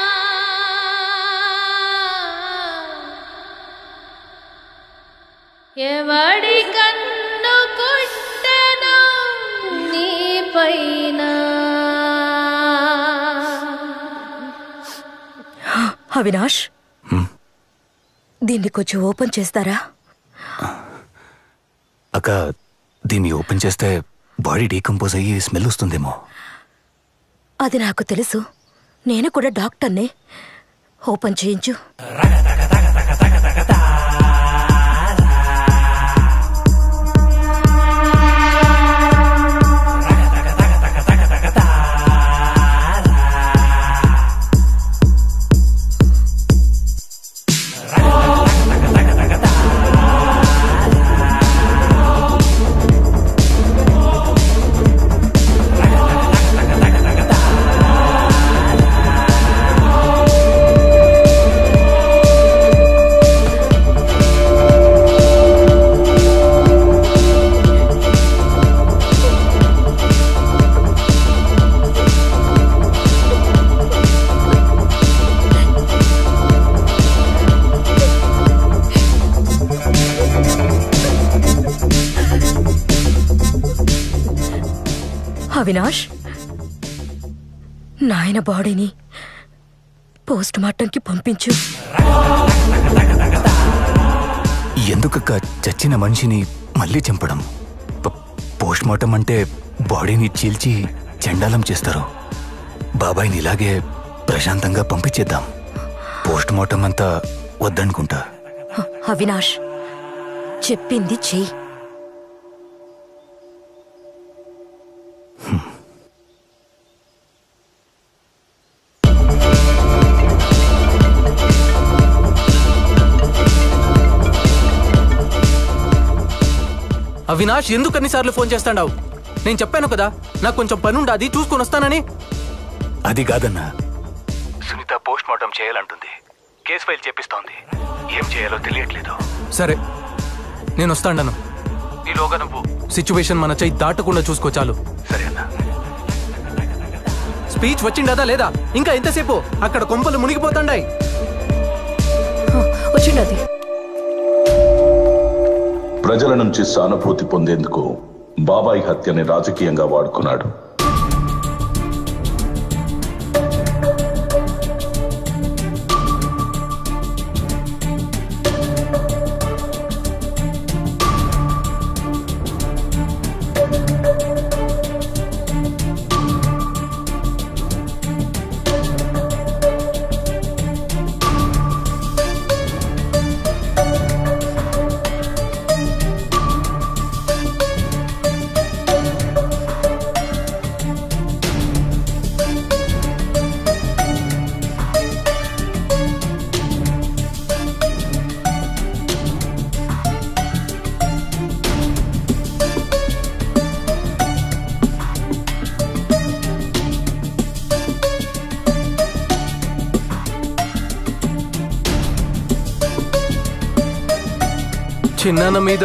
ఎవడి కన్ను కుట్టెను నీ పైన అవినాష్ దీన్ని కొంచెం ఓపెన్ చేస్తారా అక్క దీన్ని ఓపెన్ చేస్తే బాడీ డీకంపోజ్ అయ్యి స్మెల్ వస్తుందేమో అది నాకు తెలుసు నేను కూడా డాక్టర్నే ఓపెన్ చేయించు అవినాష్ నాయన బాడీని పోస్ట్ మార్టంకి పంపించు ఎందుకక్క చచ్చిన మనిషిని మళ్ళీ చంపడం పోస్ట్ మార్టం అంటే బాడీని చీల్చి చండాలం చేస్తారు బాబాయ్ని ఇలాగే ప్రశాంతంగా పంపించేద్దాం పోస్ట్ మార్టం అంతా వద్దనుకుంటా అవినాష్ చెప్పింది చెయ్యి అవినాష్ ఎందుకు అన్నిసార్లు ఫోన్ చేస్తాడావు నేను చెప్పాను కదా నాకు కొంచెం పని ఉండాది చూసుకొని వస్తానని అది కాదన్నా సునీత పోస్ట్ మార్టం చేయాలంటుంది కేసు ఫైల్ చేపిస్తోంది ఏం చేయాలో తెలియట్లేదు సరే నేను వస్తాను ఈలోగా నువ్వు సిచ్యువేషన్ మన చెయ్యి దాటకుండా చూసుకో చాలు సరే అన్నా స్పీచ్ వచ్చిండదా లేదా ఇంకా ఎంతసేపు అక్కడ కొంపలు మునిగిపోతాండాయి వచ్చిండది ప్రజల నుంచి సానుభూతి పొందేందుకు బాబాయి హత్యని రాజకీయంగా వాడుకున్నాడు చిన్నాన్న మీద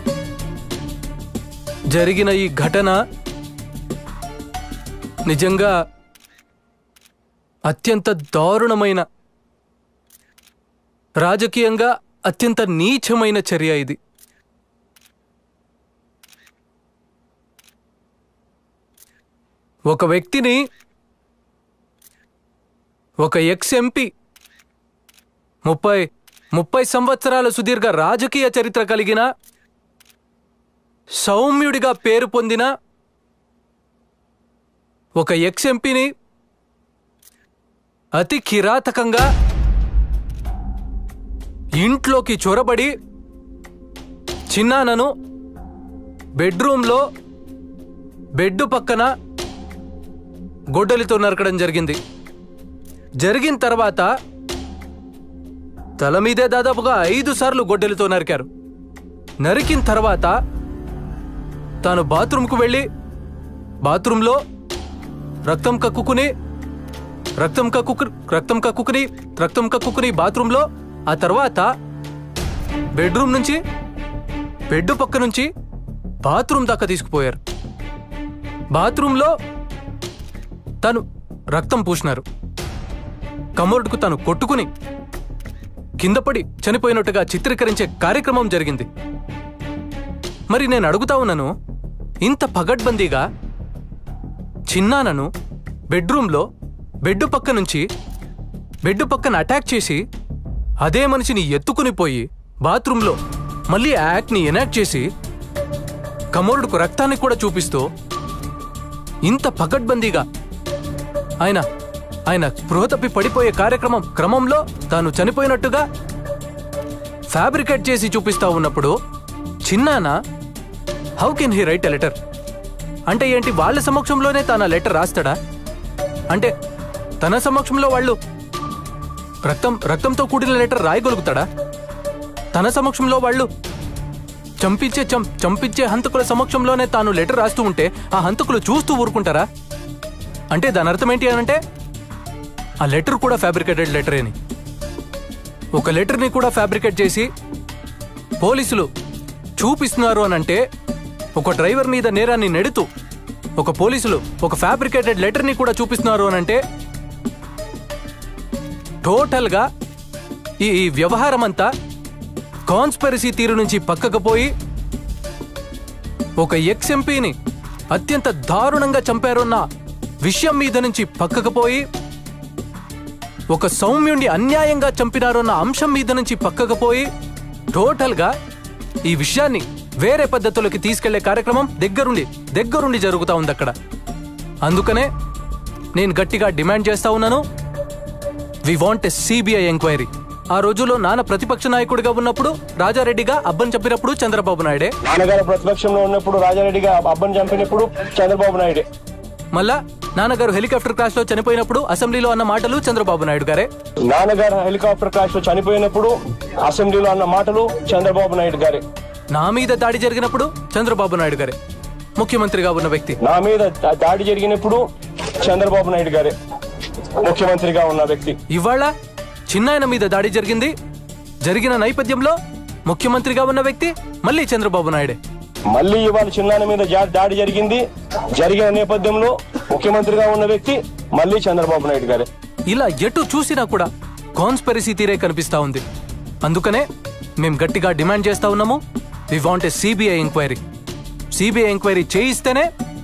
జరిగిన ఈ ఘటన నిజంగా అత్యంత దారుణమైన రాజకీయంగా అత్యంత నీచమైన చర్య ఇది ఒక వ్యక్తిని ఒక ఎక్స్ ఎంపీ ముప్పై ముప్పై సంవత్సరాల సుదీర్ఘ రాజకీయ చరిత్ర కలిగిన సౌమ్యుడిగా పేరు పొందిన ఒక ఎక్స్ ఎంపీని అతి కిరాతకంగా ఇంట్లోకి చొరబడి చిన్నానను బెడ్రూమ్లో బెడ్ పక్కన గొడ్డలితో నరకడం జరిగింది జరిగిన తర్వాత తల మీదే దాదాపుగా ఐదు సార్లు గొడ్డలితో నరికారు నరికిన తర్వాత తాను బాత్రూంకు వెళ్ళి బాత్రూంలో రక్తం కక్కుకుని రక్తం కక్కు రక్తం కక్కుకుని రక్తం కక్కుకుని బాత్రూంలో ఆ తర్వాత బెడ్రూమ్ నుంచి బెడ్ పక్క నుంచి బాత్రూమ్ దాకా తీసుకుపోయారు బాత్రూంలో తను రక్తం పూసినారు కమోర్డుకు తను కొట్టుకుని కింద పడి చనిపోయినట్టుగా చిత్రీకరించే కార్యక్రమం జరిగింది మరి నేను అడుగుతా ఉన్నాను ఇంత పగడ్బందీగా చిన్నానను బెడ్రూమ్లో బెడ్ పక్క నుంచి బెడ్ పక్కన అటాక్ చేసి అదే మనిషిని ఎత్తుకుని పోయి బాత్రూంలో మళ్ళీ ఆ యాక్ట్ని ఎనాక్ట్ చేసి కమోరుడుకు రక్తాన్ని కూడా చూపిస్తూ ఇంత పకడ్బందీగా ఆయన ఆయన స్పృహ తప్పి పడిపోయే కార్యక్రమం క్రమంలో తాను చనిపోయినట్టుగా ఫ్యాబ్రికేట్ చేసి చూపిస్తా ఉన్నప్పుడు చిన్నాన how can he write a letter అంటే ఏంటి వాళ్ళ సమక్షంలోనే తాను ఆ లెటర్ రాస్తాడా అంటే తన సమక్షంలో వాళ్ళు రక్తం రక్తంతో కూడిన లెటర్ రాయగలుగుతాడా తన సమక్షంలో వాళ్ళు చంపించే చం చంపించే హంతకుల సమక్షంలోనే తాను లెటర్ రాస్తూ ఉంటే ఆ హంతకులు చూస్తూ ఊరుకుంటారా అంటే దాని అర్థం ఏంటి అని అంటే ఆ లెటర్ కూడా ఫ్యాబ్రికేటెడ్ లెటరే అని ఒక లెటర్ని కూడా ఫ్యాబ్రికేట్ చేసి పోలీసులు చూపిస్తున్నారు అని అంటే ఒక డ్రైవర్ మీద నేరాన్ని నెడుతూ ఒక పోలీసులు ఒక ఫ్యాబ్రికేటెడ్ లెటర్ని కూడా చూపిస్తున్నారు అని అంటే టోటల్గా ఈ ఈ వ్యవహారం అంతా కాన్స్పెరసీ తీరు నుంచి పక్కకు పోయి ఒక ఎక్స్ ఎంపీని అత్యంత దారుణంగా చంపారన్న విషయం మీద నుంచి పక్కకు పోయి ఒక సౌమ్యుణ్ణి అన్యాయంగా చంపినారన్న అంశం మీద నుంచి పక్కకు పోయి టోటల్గా ఈ విషయాన్ని వేరే పద్ధతులకి తీసుకెళ్లే కార్యక్రమం దగ్గరుండి దగ్గరుండి జరుగుతా ఉంది అక్కడ అందుకనే నేను గట్టిగా డిమాండ్ చేస్తా ఉన్నాను we want a CBI enquiry ఆ రోజుల్లో నాన్న ప్రతిపక్ష నాయకుడిగా ఉన్నప్పుడు రాజారెడ్డిగా అబ్బని చెప్పినప్పుడు చంద్రబాబు నాయుడే నాన్నగారు ప్రతిపక్షంలో ఉన్నప్పుడు రాజారెడ్డిగా అబ్బని చంపినప్పుడు చంద్రబాబు నాయుడే మళ్ళా నాన్నగారు హెలికాప్టర్ క్రాష్ లో చనిపోయినప్పుడు అసెంబ్లీలో అన్న మాటలు చంద్రబాబు నాయుడు గారే నాన్నగారు హెలికాప్టర్ క్రాష్ లో చనిపోయినప్పుడు అసెంబ్లీలో అన్న మాటలు చంద్రబాబు నాయుడు గారే నా మీద దాడి జరిగినప్పుడు చంద్రబాబు నాయుడు గారే ముఖ్యమంత్రిగా ఉన్న వ్యక్తి నా మీద దా- దాడి జరిగినప్పుడు చంద్రబాబు నాయుడు గారే ముఖ్యమంత్రిగా ఉన్న వ్యక్తి ఇవాళ చిన్నాయన మీద దాడి జరిగింది జరిగిన నేపథ్యంలో ముఖ్యమంత్రిగా ఉన్న వ్యక్తి మళ్ళీ చంద్రబాబు నాయుడే మళ్ళీ ఇవాళ చిన్నాన్న మీద జా- దాడి జరిగింది జరిగిన నేపథ్యంలో ముఖ్యమంత్రిగా ఉన్న వ్యక్తి మళ్ళీ చంద్రబాబు నాయుడు గారే ఇలా ఎటు చూసినా కూడా కాన్స్పెరసీ తీరే కనిపిస్తా ఉంది అందుకనే మేం గట్టిగా డిమాండ్ చేస్తా ఉన్నాము we want a CBI enquiry CBI enquiry చేయిస్తేనే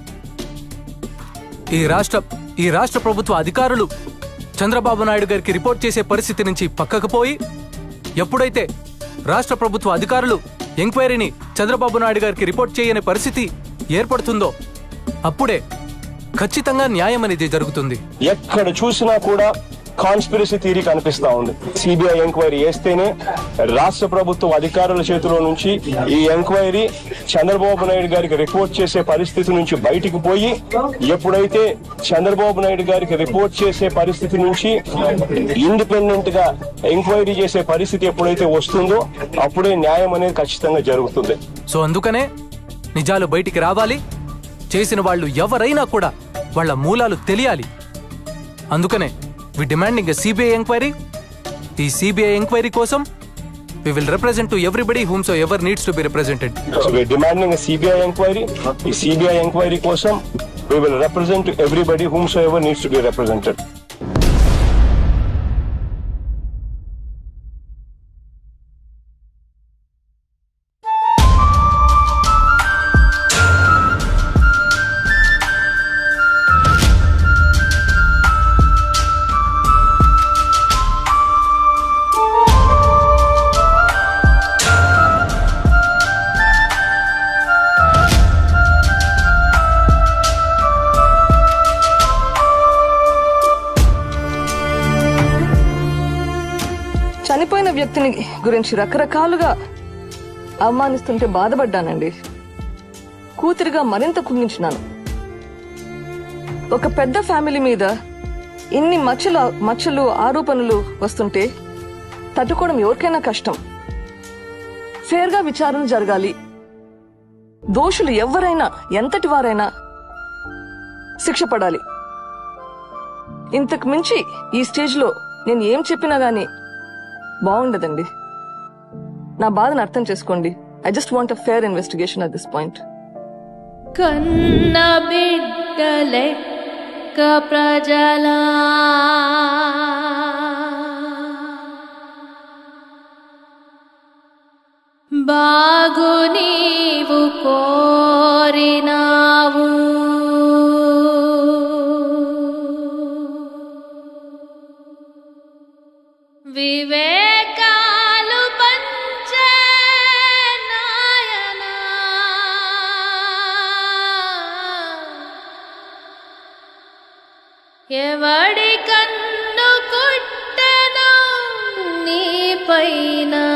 ఈ రాష్ట్ర ఈ రాష్ట్ర ప్రభుత్వ అధికారులు చంద్రబాబు నాయుడు గారికి రిపోర్ట్ చేసే పరిస్థితి నుంచి పక్కకు పోయి ఎప్పుడైతే రాష్ట్ర ప్రభుత్వ అధికారులు ఎంక్వైరీని చంద్రబాబు నాయుడు గారికి రిపోర్ట్ చేయని పరిస్థితి ఏర్పడుతుందో అప్పుడే ఖచ్చితంగా న్యాయం అనేది జరుగుతుంది ఎక్కడ చూసినా కూడా కాన్స్పిరసీ థీరీ కనిపిస్తా ఉంది సిబిఐ ఎంక్వైరీ వేస్తేనే రాష్ట్ర ప్రభుత్వ అధికారుల చేతిలో నుంచి ఈ ఎంక్వైరీ చంద్రబాబు నాయుడు గారికి రిపోర్ట్ చేసే పరిస్థితి నుంచి బయటికి పోయి ఎప్పుడైతే చంద్రబాబు నాయుడు గారికి రిపోర్ట్ చేసే పరిస్థితి నుంచి ఇండిపెండెంట్ గా ఎంక్వైరీ చేసే పరిస్థితి ఎప్పుడైతే వస్తుందో అప్పుడే న్యాయం అనేది ఖచ్చితంగా జరుగుతుంది సో అందుకనే నిజాలు బయటికి రావాలి చేసిన వాళ్ళు ఎవరైనా కూడా వాళ్ళ మూలాలు తెలియాలి అందుకనే వి డిమాండింగ్ సిబిఐ ఎంక్వైరీ ఈ సిబిఐ ఎంక్వైరీ కోసం we will represent to everybody whom so ever needs to be represented so we demanding CBI enquiry ఈ సిబిఐ ఎంక్వైరీ కోసం we will represent everybody whom so ever needs to be represented వ్యక్తిని గురించి రకరకాలుగా అవమానిస్తుంటే బాధపడ్డానండి కూతురిగా మరింత కుంగించినాను ఒక పెద్ద family మీద ఇన్ని మచ్చల మచ్చలు ఆరోపణలు వస్తుంటే తట్టుకోవడం ఎవరికైనా కష్టం ఫేర్గా విచారణ జరగాలి దోషులు ఎవరైనా ఎంతటి వారైనా శిక్ష పడాలి ఇంతకు మించి ఈ స్టేజ్లో నేను ఏం చెప్పినా గానీ బాగుండదండి నా బాధను అర్థం చేసుకోండి I just want a fair investigation at this point కన్న బిడ్డలెక్క ప్రజలా బాగు నీవు కోరినావు వివేకాలు పంచే నాయనా ఎవడి కన్ను కుట్టెను నీ పైన